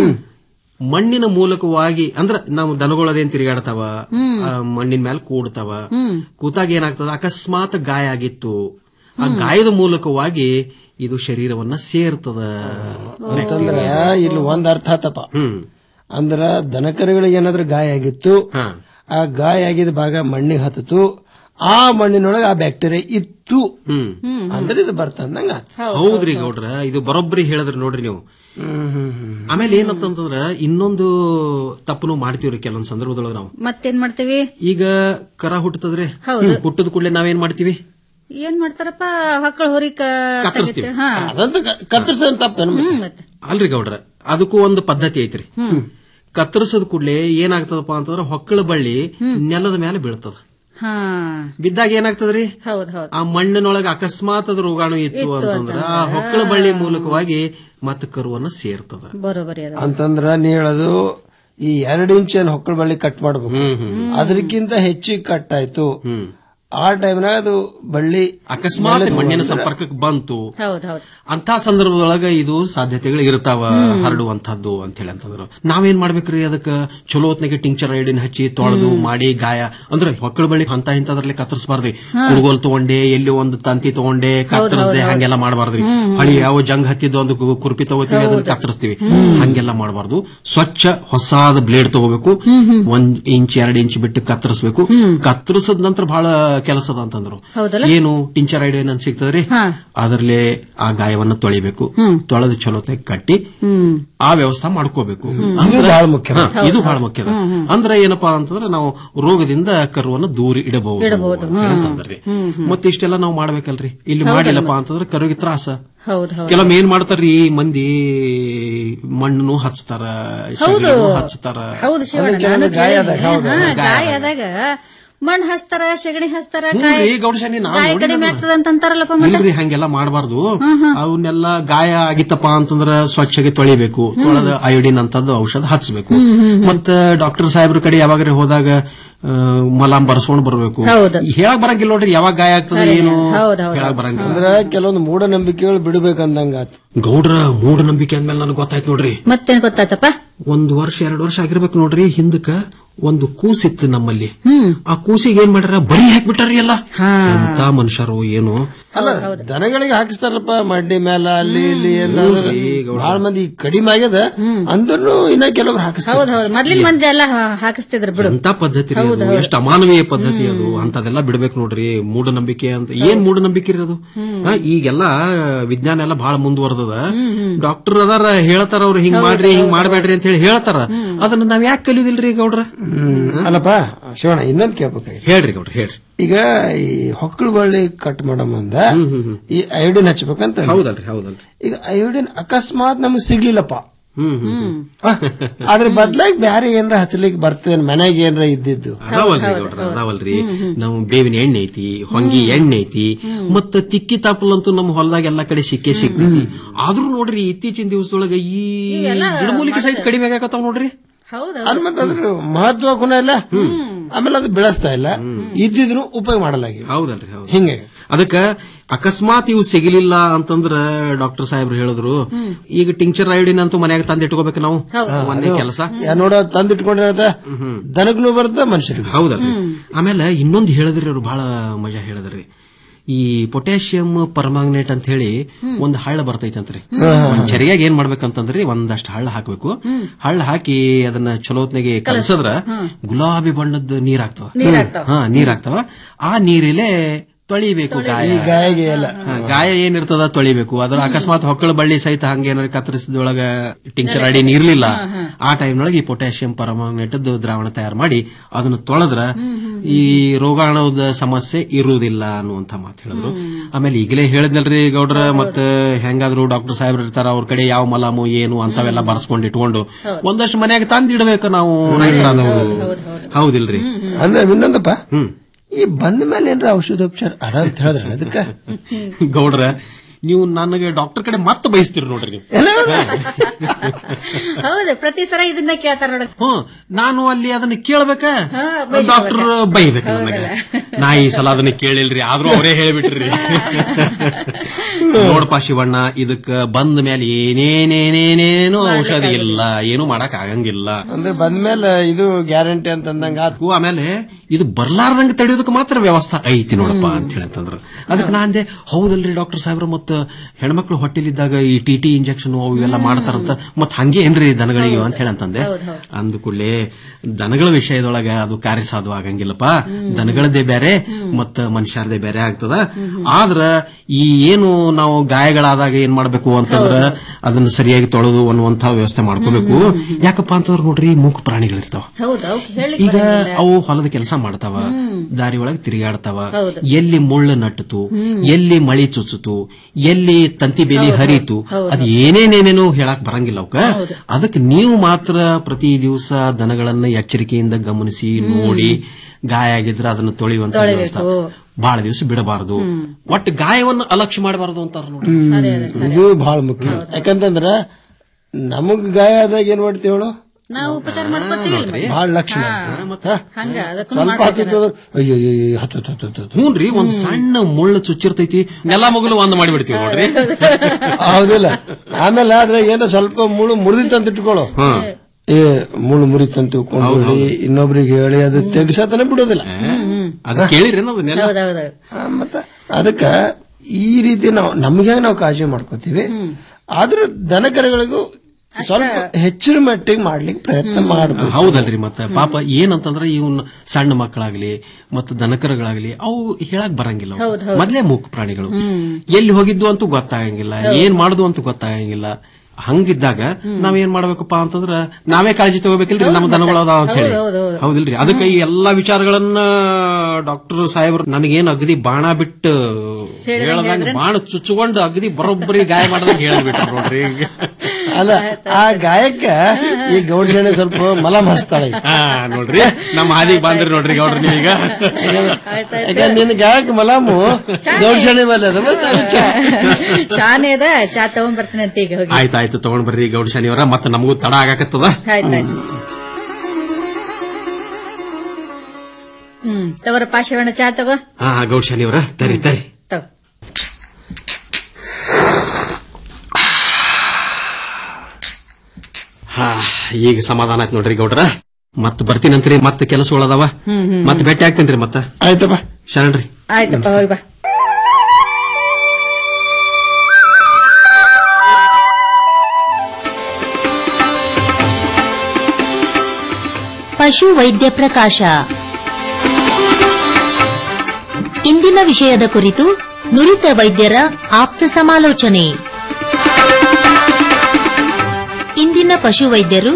ಮಣ್ಣಿನ ಮೂಲಕವಾಗಿ ಅಂದ್ರ ನಾವು ದನಗಳದೇನ್ ತಿರುಗಾಡ್ತಾವ ಆ ಮಣ್ಣಿನ ಮೇಲೆ ಕೂಡ್ತಾವ ಕೂತಾಗ ಏನಾಗ್ತದ ಅಕಸ್ಮಾತ್ ಗಾಯ ಆಗಿತ್ತು ಆ ಗಾಯದ ಮೂಲಕವಾಗಿ ಇದು ಶರೀರವನ್ನ ಸೇರ್ತದ
ಅಂತಂದ್ರ ಇಲ್ಲಿ ಒಂದ್ ಅರ್ಥ ಆತಪ್ಪ
ಹ್ಮ್
ಅಂದ್ರ ದನಕರುಗಳಿಗೆ ಏನಾದ್ರೂ ಗಾಯ ಆಗಿತ್ತು
ಹಾ
ಆ ಗಾಯ ಆಗಿದ ಭಾಗ ಮಣ್ಣಿಗೆ ಹತ್ತಿತು ಆ ಮಣ್ಣಿನೊಳಗೆ ಆ ಬ್ಯಾಕ್ಟೀರಿಯಾ ಇತ್ತು
ಹ್ಮ್
ಅಂದ್ರೆ ಇದು ಬರ್ತಂದಂಗ ಆತ
ಹೌದ್ರಿ ಗೌಡ್ರ ಇದು ಬರೋಬ್ಬರಿ ಹೇಳಿದ್ರಿ ನೋಡ್ರಿ ನೀವು ಆಮೇಲೆ ಏನಂತಂದ್ರ ಇನ್ನೊಂದು ತಪ್ಪು ಮಾಡ್ತೀವ್ರಿ ಕೆಲವೊಂದ್ ಸಂದರ್ಭದೊಳಗ ನಾವು
ಮತ್ತೇನ್ ಮಾಡ್ತೀವಿ
ಈಗ ಕರ ಹುಟ್ಟತದ್ರಿ
ಹೌದು.
ಹುಟ್ಟದ ಕೂಡಲೇ ನಾವೇನ್ ಮಾಡ್ತೀವಿ
ಏನ್ ಮಾಡ್ತಾರಪ್ಪ ಹೊಕ್ಕಳ ಹೊರಿ
ಕತ್ತರಿಸ್ತೀವಿ.
ಹಾ
ಅದಂತ ಕತ್ತರಿಸೋದ್ ತಪ್ಪೇನು
ಹ್ಮ್ ಮತ್ತೆ
ಅಲ್ರಿ ಗೌಡ್ರ ಅದಕ್ಕೂ ಒಂದು ಪದ್ಧತಿ ಐತ್ರಿ ಕತ್ತರಿಸದ ಕೂಡಲೇ ಏನಾಗ್ತದಪ್ಪ ಅಂತಂದ್ರ ಹೊಕ್ಕಳ ಬಳ್ಳಿ ನೆಲದ ಮೇಲೆ ಬೀಳ್ತದ
ಹಾ
ಬಿದ್ದಾಗ ಏನಾಗ್ತದ್ರಿ
ಹೌದ್ ಹೌದ್
ಆ ಮಣ್ಣಿನೊಳಗೆ ಅಕಸ್ಮಾತ್ ಅದು ರೋಗಾಣು ಇತ್ತು ಅಂತಂದ್ರ ಆ ಹೊಕ್ಕಳ ಬಳ್ಳಿ ಮೂಲಕವಾಗಿ ಮತ್ತ ಕರುವನ್ನ ಸೇರ್ತದ
ಬರೋಬರಿ ಅದ
ಅಂತಂದ್ರ ನೀ ಹೇಳೋದು ಈ ಎರಡು ಇಂಚ್ ಏನ್ ಹೊಕ್ಕಳ ಬಳ್ಳಿ ಕಟ್ ಮಾಡ್ಬೇಕು ಅದಕ್ಕಿಂತ ಹೆಚ್ಚಿಗೆ ಕಟ್ ಆಯ್ತು ಆ ಟೈಮ್ನಾಗ ಅದು ಬಳ್ಳಿ
ಅಕಸ್ಮಾತ್ ಮಣ್ಣಿನ ಸಂಪರ್ಕಕ್ಕೆ ಬಂತು
ಹೌದ್ ಹೌದ್
ಅಂತ ಸಂದರ್ಭದೊಳಗ ಇದು ಸಾಧ್ಯತೆಗಳು ಇರ್ತಾವ ಹರಡುವಂತಹದ್ದು ಅಂತ ಹೇಳಿ ಅಂತಂದ್ರು ನಾವೇನ್ ಮಾಡ್ಬೇಕ್ರಿ ಅದಕ್ಕ ಚಲೋ ಹೊತ್ನಾಗೆ ಟಿಂಕ್ಚರ್ ಐಡಿನ್ ಹಚ್ಚಿ ತೊಳೆದು ಮಾಡಿ ಗಾಯ ಅಂದ್ರೆ ಹೊಕ್ಕಳ ಬಳಿ ಅಂತ ಇಂಥದ್ರಲ್ಲಿ ಕತ್ತರಿಸಬಾರ್ದ್ರಿ ಕುಡುಗೋಲ್ ತಗೊಂಡೆ ಎಲ್ಲಿ ಒಂದು ತಂತಿ ತಗೊಂಡೆ ಕತ್ತರಿಸದೆ ಹಂಗೆಲ್ಲ ಮಾಡಬಾರ್ದ್ರಿ ಹಳಿ ಯಾವ ಜಂಗ್ ಹತ್ತಿದ್ದು ಒಂದು ಕು- ಕುರ್ಪಿ ತಗೋತೀವಿ ಅದನ್ನ ಕತ್ತರಿಸ್ತೀವಿ ಹಂಗೆಲ್ಲ ಮಾಡಬಾರ್ದು ಸ್ವಚ್ಛ ಹೊಸಾದ ಬ್ಲೇಡ್ ತಗೋಬೇಕು ಒಂದ್ ಇಂಚ್ ಎರಡ್ ಇಂಚ್ ಬಿಟ್ಟು ಕತ್ತರಿಸಬೇಕು ಕತ್ತರಿಸದ ನಂತರ ಬಹಳ ಕೆಲಸ ಅದ ಅಂತಂದ್ರು
ಹೌದಲ್ಲ?
ಏನು ಟಿಂಚರ್ ಐಡಿಯನ್ ಅಂತ ಸಿಗ್ತದ್ರಿ ಅದರಲ್ಲೇ ಆ ಗಾಯವನ್ನ ತೊಳಿಬೇಕು ತೊಳೆದು ಚಲೋತ್ತಾಗಿ ಕಟ್ಟಿ ಆ ವ್ಯವಸ್ಥೆ ಮಾಡ್ಕೋಬೇಕು
ಇದು ಬಹಳ ಮುಖ್ಯ
ಹಾ, ಇದು ಬಹಳ ಮುಖ್ಯದ ಅಂದ್ರೆ ಏನಪ್ಪಾ ಅಂತಂದ್ರೆ ನಾವು ರೋಗದಿಂದ ಕರುವನ್ನ ದೂರ ಇಡಬಹುದು ಅಂತಂದ್ರಿ ಮತ್ತೆ ಇಷ್ಟೆಲ್ಲ ನಾವು ಮಾಡ್ಬೇಕಲ್ರಿ ಇಲ್ಲಿ ಮಾಡಿಲ್ಲಪ್ಪ ಅಂತಂದ್ರೆ ಕರುವಿಗೆ ತ್ರಾಸ
ಹೌದ್ ಹೌದ್
ಕೆಲವೊಮ್ಮೆ ಏನ್ ಮಾಡ್ತಾರ್ರಿ ಈ ಮಂದಿ ಮಣ್ಣು ಹಚ್ತಾರ ಸಗಣಿನೂ ಹಚ್ತಾರ
ಹೌದು ಶಿವಣ್ಣ ನಾನು ಕೇಳಿದ್ದೆ. ಹಾ, ಗಾಯ ಆದಾಗ ಮಣ್ಣು ಹಚ್ತಾರ ಸಗಣಿ ಹಚ್ತಾರ
ಹ್ಞೂನ್ರಿ, ಗೌಡಶಾನಿ, ನಾವ್
ಗಾಯ ಕಡಿಮೆ
ನೋಡಿದ್ವಿ.
ಆಗ್ತದ ಅಂತ ಅಂತಾರಲ್ಲಪ್ಪ ಮತ್ತೆ
ಇಲ್ರಿ ಹಂಗೆಲ್ಲ ಮಾಡಬಾರ್ದು ಅವನ್ನೆಲ್ಲ ಗಾಯ ಆಗಿತ್ತಪ್ಪ ಅಂತಂದ್ರ ಸ್ವಚ್ಛಗೆ ತೊಳಿಬೇಕು ತೊಳೆದ ಅಯೋಡಿನ್ ಅಂತದ್ದು ಔಷಧ ಹಚ್ಚಬೇಕು ಮತ್ತ ಡಾಕ್ಟರ್ ಸಾಹೇಬ್ರ ಕಡೆ ಯಾವಾಗ್ರಿ ಹೋದಾಗ ಆ, ಮಲಾಮ್ ಬರ್ಸ್ಕೊಂಡ್ ಬರ್ಬೇಕು
ಹೌದು.
ಹೇಳಕ್ ಬರಂಗಿಲ್ಲ ನೋಡ್ರಿ ಯಾವಾಗ ಗಾಯ ಆಗ್ತದೆ ಏನು
ಹೌದ್ ಹೌದ್
ಹೇಳಕ್ ಬರಂಗಿಲ್ಲ
ಅಂದ್ರ ಕೆಲವೊಂದು ಮೂಢನಂಬಿಕೆಗಳು ಬಿಡಬೇಕಂದಂಗ ಆತು
ಗೌಡ್ರ ಮೂಢನಂಬಿಕೆ ಅಂದ್ಮೇಲೆ ನನಗೆ ಗೊತ್ತಾಯ್ತು ನೋಡ್ರಿ
ಮತ್ತೇನ್ ಗೊತ್ತಾಯ್ತಪ್ಪ
ಒಂದ್ ವರ್ಷ ಎರಡ್ ವರ್ಷ ಆಗಿರ್ಬೇಕು ನೋಡ್ರಿ ಹಿಂದಕ್ಕ ಒಂದು ಕೂಸಿತ್ತು ನಮ್ಮಲ್ಲಿ ಆ ಕೂಸಿಗೆ ಏನ್ ಮಾಡ್ಯಾರ ಬರೀ ಹಾಕ್ಬಿಟ್ಟಾರಿ ಎಲ್ಲ ಎಂತ ಮನುಷ್ಯರು ಏನು
ಅಲ್ಲ ದನಗಳಿಗೆ ಹಾಕಿಸ್ತಾರಪ್ಪ ಮಡ್ಡಿ ಮೇಲ ಅಲ್ಲಿ ಇಲ್ಲಿ ಏನಾದ್ರು ಬಹಳ ಮಂದಿ ಕಡಿಮೆ ಆಗ್ಯದ ಅಂದ್ರೂ ಇನ್ನ ಕೆಲವ್ರು ಹಾಕಿಸ್ತಾರೆ
ಹೌದ್ ಹೌದ್ ಮೊದ್ಲಿನ ಮಂದಿ ಎಲ್ಲ ಹಾ- ಹಾಕಿಸ್ತಿದ್ರು ಬಿಡು
ಎಂತ ಪದ್ಧತಿ ರೀ ಅದು ಎಷ್ಟು ಅಮಾನವೀಯ ಪದ್ಧತಿ ಅದು ಅಂತದೆಲ್ಲ ಬಿಡ್ಬೇಕು ನೋಡ್ರಿ ಮೂಢನಂಬಿಕೆ ಅಂತ ಏನ್ ಮೂಢನಂಬಿಕೆ ರೀ ಅದು ಆ, ಈಗೆಲ್ಲ ವಿಜ್ಞಾನ ಎಲ್ಲ ಬಹಳ ಮುಂದುವರೆದದ ಡಾಕ್ಟರ್ ಅದಾರ ಹೇಳ್ತಾರ ಅವ್ರು ಹಿಂಗ್ ಮಾಡ್ರಿ ಹಿಂಗ್ ಮಾಡ್ಬೇಡ್ರಿ ಅಂತ ಹೇಳಿ ಹೇಳ್ತಾರ ಅದನ್ನ ನಾವ್ ಯಾಕೆ ಕಲಿಯೋದಿಲ್ರಿ ಗೌಡ್ರ
ಅಲ್ಲಪ್ಪ ಶಿವಣ್ಣ ಇನ್ನೊಂದ್ ಕೇಳ್ಬೇಕಾಗಿತ್ತು
ಹೇಳ್ರಿ ಗೌಡ್ರ ಹೇಳ್ರಿ
ಈಗ ಈ ಹೊಕ್ಕಳು ಬಳ್ಳಿ ಕಟ್ ಮಾಡೋ ಮುಂದ ಈ ಅಯೋಡಿನ್ ಹಚ್ಬೇಕಂತ
ಹೌದಲ್ರಿ ಹೌದಲ್ರಿ
ಈಗ ಅಯೋಡಿನ್ ಅಕಸ್ಮಾತ್ ನಮಗ್ ಸಿಗ್ಲಿಲ್ಲಪ್ಪ
ಹ್ಮ್ ಹ್ಮ್
ಆ, ಅದ್ರ ಬದ್ಲಾಗಿ ಬ್ಯಾರೆ ಏನ್ರ ಹಚ್ಚಲಿಕ್ಕೆ ಬರ್ತದೆ ಮನೆಗೆ ಏನ್ರ ಇದ್ದಿದ್ದು
ಅದಾವಲ್ರಿ ಗೌಡ್ರ ಅದಾವಲ್ರಿ ನಾವು ಬೇವಿನ ಎಣ್ಣೆ ಐತಿ ಹೊಂಗಿ ಎಣ್ಣೆ ಐತಿ ಮತ್ತ ತಿಕ್ಕಿ ತಾಪಲ್ ಅಂತೂ ನಮ್ಮ ಹೊಲದಾಗ ಎಲ್ಲಾ ಕಡೆ ಸಿಕ್ಕೇ ಸಿಗ್ತೈತಿ ಆದ್ರೂ ನೋಡ್ರಿ ಇತ್ತೀಚಿನ ದಿವಸದೊಳಗ ಈ ಗಿಡಮೂಲಿಕೆ ಸಹಿತ ಕಡಿಮೆ ಆಗಕತ್ತಾವ ನೋಡ್ರಿ
ಹೌದು
ಅದ್ ಮತ್ತೆ ಅದ್ರ ಮಹತ್ವ ಗುಣ ಇಲ್ಲ ಆಮೇಲೆ ಅದು ಬೆಳೆಸ್ತಾ ಇಲ್ಲ ಇದ್ದಿದ್ರು ಉಪಯೋಗ ಮಾಡಲಾಗಿ
ಹೌದಲ್ರಿ ಹೌದು
ಹಿಂಗೆ
ಅದಕ್ಕ ಅಕಸ್ಮಾತ್ ಇವು ಸಿಗಲಿಲ್ಲ ಅಂತಂದ್ರ ಡಾಕ್ಟರ್ ಸಾಹೇಬ್ರು ಹೇಳಿದ್ರು ಈಗ ಟಿಂಕ್ಚರ್ ಐಡಿನ್ ಅಂತೂ ಮನ್ಯಾಗ ತಂದ್ ಇಟ್ಕೋಬೇಕು ನಾವು ಒಂದೇ ಕೆಲಸ
ಯಾ ನೋಡೋ ತಂದಿಟ್ಕೊಂಡಿರತ್ತ ದನಗ್ನು ಬರ್ತದ ಮನುಷ್ಯರಿಗೂ
ಹೌದಲ್ರಿ ಆಮೇಲೆ ಇನ್ನೊಂದು ಹೇಳಿದ್ರಿ ಅವ್ರು ಬಹಳ ಮಜಾ ಹೇಳಿದ್ರಿ ಈ ಪೊಟ್ಯಾಷಿಯಂ ಪರಮಾಗ್ನೇಟ್ ಅಂತ ಹೇಳಿ ಒಂದು ಹಳ್ಳ ಬರ್ತೈತಂತ್ರಿ ಒಂದ್ ಚರಿಯಾಗ ಏನ್ ಮಾಡ್ಬೇಕಂತಂದ್ರಿ ಒಂದಷ್ಟು ಹಳ್ಳ ಹಾಕ್ಬೇಕು ಹಳ್ಳ ಹಾಕಿ ಅದನ್ನ ಚಲೋತ್ನಾಗೆ ಕಲಸದ್ರ ಗುಲಾಬಿ ಬಣ್ಣದ ನೀರ್ ಆಗ್ತವ ಹಾ ನೀರ್ ಆಗ್ತವ ಆ ನೀರಿಲೆ ತೊಳಿಬೇಕು ಗಾಯ
ಗಾಯಗೆ ಎಲ್ಲ
ಹಾ, ಗಾಯ ಏನಿರ್ತದ ತೊಳಿಬೇಕು ಅದ್ರ ಅಕಸ್ಮಾತ್ ಹೊಕ್ಕಳ ಬಳ್ಳಿ ಸಹಿತ ಹಂಗೇನಾರ ಕತ್ತರಿಸಿದೊಳಗ ಟಿಂಕ್ಚರ್ ಅಡಿ ನೀರ್ಲಿಲ್ಲ ಆ ಟೈಮ್ನೊಳಗೆ ಈ ಪೊಟ್ಯಾಷಿಯಂ ಪರಮಾಗ್ನೇಟದ್ದು ದ್ರಾವಣ ತಯಾರು ಮಾಡಿ ಅದನ್ನ ತೊಳೆದ್ರ ಈ ರೋಗಾಣುದ ಸಮಸ್ಯೆ ಇರುವುದಿಲ್ಲ ಅನ್ನುವಂತ ಮಾತು ಹೇಳಿದ್ರು ಆಮೇಲೆ ಈಗಲೇ ಹೇಳಿದ್ನಲ್ರಿ ಗೌಡ್ರ ಮತ್ತ ಹೆಂಗಾದ್ರು ಡಾಕ್ಟರ್ ಸಾಹೇಬ್ರು ಇರ್ತಾರ ಅವ್ರ ಕಡೆ ಯಾವ ಮಲಾಮು ಏನು ಅಂತವೆಲ್ಲ ಬರ್ಸ್ಕೊಂಡು ಇಟ್ಕೊಂಡು ಒಂದಷ್ಟು ಮನ್ಯಾಗ ತಂದಿಡ್ಬೇಕು ನಾವು ರೈತರಾದವ್ರು ಹೌದಿಲ್ರಿ
ಅಂದ್ರೆ ಇನ್ನೊಂದಪ್ಪ
ಹ್ಮ್
ಈ ಬಂದ ಮೇಲೆ ಏನ್ರ ಔಷಧೋಪಚಾರ ಅದ ಅಂತ ಹೇಳಿದ್ರ ಅದಕ್ಕ
ಗೌಡ್ರ ನೀವು ನನಗೆ ಡಾಕ್ಟರ್ ಕಡೆ ಮತ್ತೆ ಬಯಸ್ತೀರಿ ನೋಡ್ರಿ ನೀವು
ಹೌದು ಪ್ರತಿ ಸಲ ಇದನ್ನ ಕೇಳ್ತಾರ ನೋಡ
ಹ್ಮ್ ನಾನು ಅಲ್ಲಿ ಅದನ್ನ ಕೇಳ್ಬೇಕ
ಬೈಸ್ಕೊಬೇಕ.
ಡಾಕ್ಟರ್ ಬೈಬೇಕು ನನಗೆ ನಾ ಈ ಸಲ ಅದನ್ನ ಕೇಳಿಲ್ರಿ ಆದ್ರೂ ಅವರೇ ಹೇಳ್ಬಿಟ್ರಿ ನೋಡಪ್ಪ ಶಿವಣ್ಣ ಇದಕ್ಕ ಬಂದ ಮೇಲೆ ಏನೇನೇನೇನೇನು ಔಷಧಿ ಇಲ್ಲ ಏನು ಮಾಡಕ್ ಆಗಂಗಿಲ್ಲ
ಅಂದ್ರೆ ಬಂದ್ಮೇಲೆ ಇದು ಗ್ಯಾರಂಟಿ ಅಂತಂದಂಗ ಆತ್
ಹೂ, ಆಮೇಲೆ ಇದು ಬರ್ಲಾರ್ದಂಗ ತಡೆಯೋದಕ್ಕೆ ಮಾತ್ರ ವ್ಯವಸ್ಥೆ ಐತಿ ನೋಡಪ್ಪ ಅಂತ ಹೇಳಿ ಅಂತಂದ್ರ ಅದಕ್ಕೆ ನಾ ಅಂದೆ ಹೌದಲ್ರಿ ಡಾಕ್ಟರ್ ಸಾಹೇಬ್ರ ಮತ್ತ ಹೆಣ್ಮಕ್ಳು ಹೊಟ್ಟಿಲಿದ್ದಾಗ ಈ ಟಿ ಟಿ ಇಂಜೆಕ್ಷನ್ ಅವು ಇವೆಲ್ಲ ಮಾಡ್ತಾರಂತ ಮತ್ ಹಂಗೆ ಏನ್ರಿ ದನಗಳಿಗೆ ಅಂತ ಹೇಳಿ ಅಂತಂದೆ ಅಂದ ಕೂಡಲೇ ದನಗಳ ವಿಷಯದೊಳಗ ಅದು ಕಾರ್ಯಸಾಧು ಆಗಂಗಿಲ್ಲಪ್ಪ ದನಗಳದೇ ಬೇರೆ ಮತ್ತ ಮನುಷ್ಯರದೇ ಬೇರೆ ಆಗ್ತದ ಆದ್ರ ಈ ಏನು ನಾವು ಗಾಯಗಳಾದಾಗ ಏನ್ ಮಾಡ್ಬೇಕು ಅಂತಂದ್ರ ಅದನ್ನ ಸರಿಯಾಗಿ ತೊಳೆದು ಅನ್ನುವಂತ ವ್ಯವಸ್ಥೆ ಮಾಡ್ಕೋಬೇಕು ಯಾಕಪ್ಪ ಅಂತಂದ್ರ ನೋಡ್ರಿ ಮೂಕ ಪ್ರಾಣಿಗಳಿರ್ತಾವ
ಹೌದು ಅವಕ್ಕೆ ಹೇಳಿ
ಈಗ ಅವು ಹೊಲದ ಕೆಲಸ ಮಾಡ್ತಾವ ದಾರಿ ಒಳಗೆ ತಿರುಗಾಡ್ತಾವ ಎಲ್ಲಿ ಮುಳ್ಳು ನಟ್ಟಿತು ಎಲ್ಲಿ ಮಳಿ ಚುಚ್ಚುತು ಎಲ್ಲಿ ತಂತಿ ಬೇಲಿ ಹರಿತು ಅದ್ ಏನೇನೇನೇನು ಹೇಳಕ್ ಬರಂಗಿಲ್ಲ ಅವಕ್ಕ ಅದಕ್ಕೆ ನೀವು ಮಾತ್ರ ಪ್ರತಿ ದಿವಸ ದನಗಳನ್ನ ಎಚ್ಚರಿಕೆಯಿಂದ ಗಮನಿಸಿ ನೋಡಿ ಗಾಯ ಆಗಿದ್ರೆ ಅದನ್ನ ತೊಳೆಯುವಂತ ವ್ಯವಸ್ಥೆ ಬಹಳ ದಿವಸ ಬಿಡಬಾರದು ಒಟ್ಟು ಗಾಯವನ್ನು ಅಲಕ್ಷ್ಯ ಮಾಡಬಾರದು ಅಂತಾರ ನೋಡಿ
ಇದು ಬಹಳ ಮುಖ್ಯ ಯಾಕಂತಂದ್ರ ನಮಗ್ ಗಾಯ ಆದಾಗ ಏನ್ ಮಾಡ್ತೀವಿ ಹೇಳು
ನಾವು ಉಪಚಾರ ಮಾಡ್ಕೊತೀವಿ
ಬಹಳ ಲಕ್ಷ ಮಾಡ್ತೀವಿ. ಹ?
ಹಂಗ ಅದಕ್ಕೂ
ಸ್ವಲ್ಪ ಹತ್ತಿತ್ತು ಅಯ್ಯೋ ಅಯ್ಯೋ, ಅಯ್ಯೋ, ಹತ್ತು ಹತ್ತು ಹತ್ತು ಹತ್ತು
ಹ್ಞೂನ್ರಿ ಒಂದ್ ಸಣ್ಣ ಮುಳ್ಳು ಚುಚ್ಚಿರ್ತೈತಿ ನೆಲ ಮಗಲು ಒಂದ್ ಮಾಡಿಬಿಡ್ತೀವಿ ನೋಡ್ರಿ
ಹೌದಿಲ್ಲ ಆಮೇಲೆ ಆದ್ರೆ ಏನೋ ಸ್ವಲ್ಪ ಮುಳು ಮುರಿದಿತ್ತಂತ ಇಟ್ಕೊಳ್ಳೋ ಏ ಮುಳು ಮುರಿತಂತ ತಿಳ್ಕೊಂಡು ಹೇಳಿ ಇನ್ನೊಬ್ರಿಗೆ ಹೇಳಿ ಅದು ತೆಗಿಸತನೇ ಬಿಡೋದಿಲ್ಲ
ಅದ್ ಕೇಳಿರಿ ಅದನ್ನೆಲ್ಲ
ಹೌದೌದು
ಆ, ಮತ್ತ ಅದಕ್ಕ ಈ ರೀತಿ ನಾವು ನಮ್ಗೆ ನಾವು ಕಾಳಜಿ ಮಾಡ್ಕೋತೀವಿ ಆದ್ರೆ ದನಕರಗಳಿಗೂ ಸ್ವಲ್ಪ ಹೆಚ್ಚಿನ ಮಟ್ಟಿಗೆ ಮಾಡ್ಲಿಕ್ಕೆ ಪ್ರಯತ್ನ ಮಾಡ್ಬೇಕು
ಹೌದಲ್ರಿ ಮತ್ತ ಪಾಪ ಏನಂತಂದ್ರ ಇವನ್ ಸಣ್ಣ ಮಕ್ಕಳಾಗ್ಲಿ ಮತ್ತ ದನಕರಗಳಾಗ್ಲಿ ಅವು ಹೇಳಕ್ ಬರಂಗಿಲ್ಲ ಅವು. ಮೊದ್ಲೇ ಮೂಕ ಪ್ರಾಣಿಗಳು ಎಲ್ಲಿ ಹೋಗಿದ್ದು ಅಂತೂ ಗೊತ್ತಾಗಂಗಿಲ್ಲ ಏನ್ ಮಾಡುದು ಅಂತೂ ಗೊತ್ತಾಗಂಗಿಲ್ಲ ಹಂಗಿದ್ದಾಗ ನಾವೇನ್ ಮಾಡ್ಬೇಕಪ್ಪ ಅಂತಂದ್ರ ನಾವೇ ಕಾಳಜಿ ತಗೋಬೇಕಿಲ್ರಿ ನಮ್ಮ ದನಗಳು ಅದಾವ ಅಂತ ಹೇಳಿ ಹೌದಿಲ್ರಿ ಅದಕ್ಕೆ ಈ ಎಲ್ಲಾ ವಿಚಾರಗಳನ್ನ ಡಾಕ್ಟರ್ ಸಾಹೇಬ್ರು ನನಗೇನ್ ಅಗದಿ ಬಾಣ ಬಿಟ್ಟು ಹೇಳದಂಗ ಬಾಣ ಚುಚ್ಚಿಕೊಂಡು ಅಗದಿ ಬರೋಬ್ಬರಿ ಗಾಯ ಮಾಡದಂಗ ಹೇಳ್ಬಿಟ್ರು ನೋಡ್ರಿ
ಅಲ್ಲ ಆ ಗಾಯಕ್ಕ ಈ ಗೌಡ್ಸೇನೆ ಸ್ವಲ್ಪ ಮಲಮ್ ಹಚ್ತಾಳೆ ಈಗ.
ಹಾ ನೋಡ್ರಿ ನಮ್ಮ ಹಾದಿಗೆ ಬಂದ್ರಿ ನೋಡ್ರಿ ಗೌಡ್ರಿ ನೀವೀಗ
ಯಾಕಂದ್ರೆ ನಿನ್ನ ಗಾಯಕ್ಕೆ ಮಲಾಮು ಗೌಡ್ಸೇನೆ ಮೇಲೆ ಅದ ಮತ್ತೆ ಅದು ಚಾ.
ಚಾನೇ ಅದ ಚಾ ತಗೊಂಡ್ ಬರ್ತೀನಿ ಅಂತ ಈಗ ಹೋಗಿ
ಆಯ್ತಾಯ್ತು ತಗೊಂಡ್ ಬರ್ರಿ ಗೌಡ ಶನಿವಾರ ಮತ್ತೆ ನಮಗೂ ತಡ ಆಗಾಕತ್ತದ
ಆಯ್ತಾಯ್ತು ಹ್ಮ್ ತಗೋರಪ್ಪ ಶಿವಣ್ಣ ಚಾ ತಗೋ
ಹಾ ಗೌಡ ಶನಿವಾರ ತರಿ ತರಿ
ತಗೋ
ಹಾ ಈಗ ಸಮಾಧಾನ ಆಯ್ತು ನೋಡ್ರಿ ಗೌಡ್ರ ಮತ್ ಬರ್ತೀನಂತ್ರಿ ಮತ್ತೆ ಕೆಲಸಗಳದಾವ
ಹ್ಮ್, ಹ್ಮ್,
ಮತ್ತೆ ಭೇಟಿ ಆಗ್ತೇನ್ರಿ ಮತ್ತ
ಆಯ್ತಪ್ಪ
ಶರಣ್ರಿ
ಆಯ್ತಪ್ಪ ಹೋಗಿ ಬಾ
ಪಶು ವೈದ್ಯ ಪ್ರಕಾಶ ಇಂದಿನ ವಿಷಯದ ಕುರಿತು ನುರಿತ ವೈದ್ಯರ ಆಪ್ತ ಸಮಾಲೋಚನೆ ಇಂದಿನ ಪಶು ವೈದ್ಯರು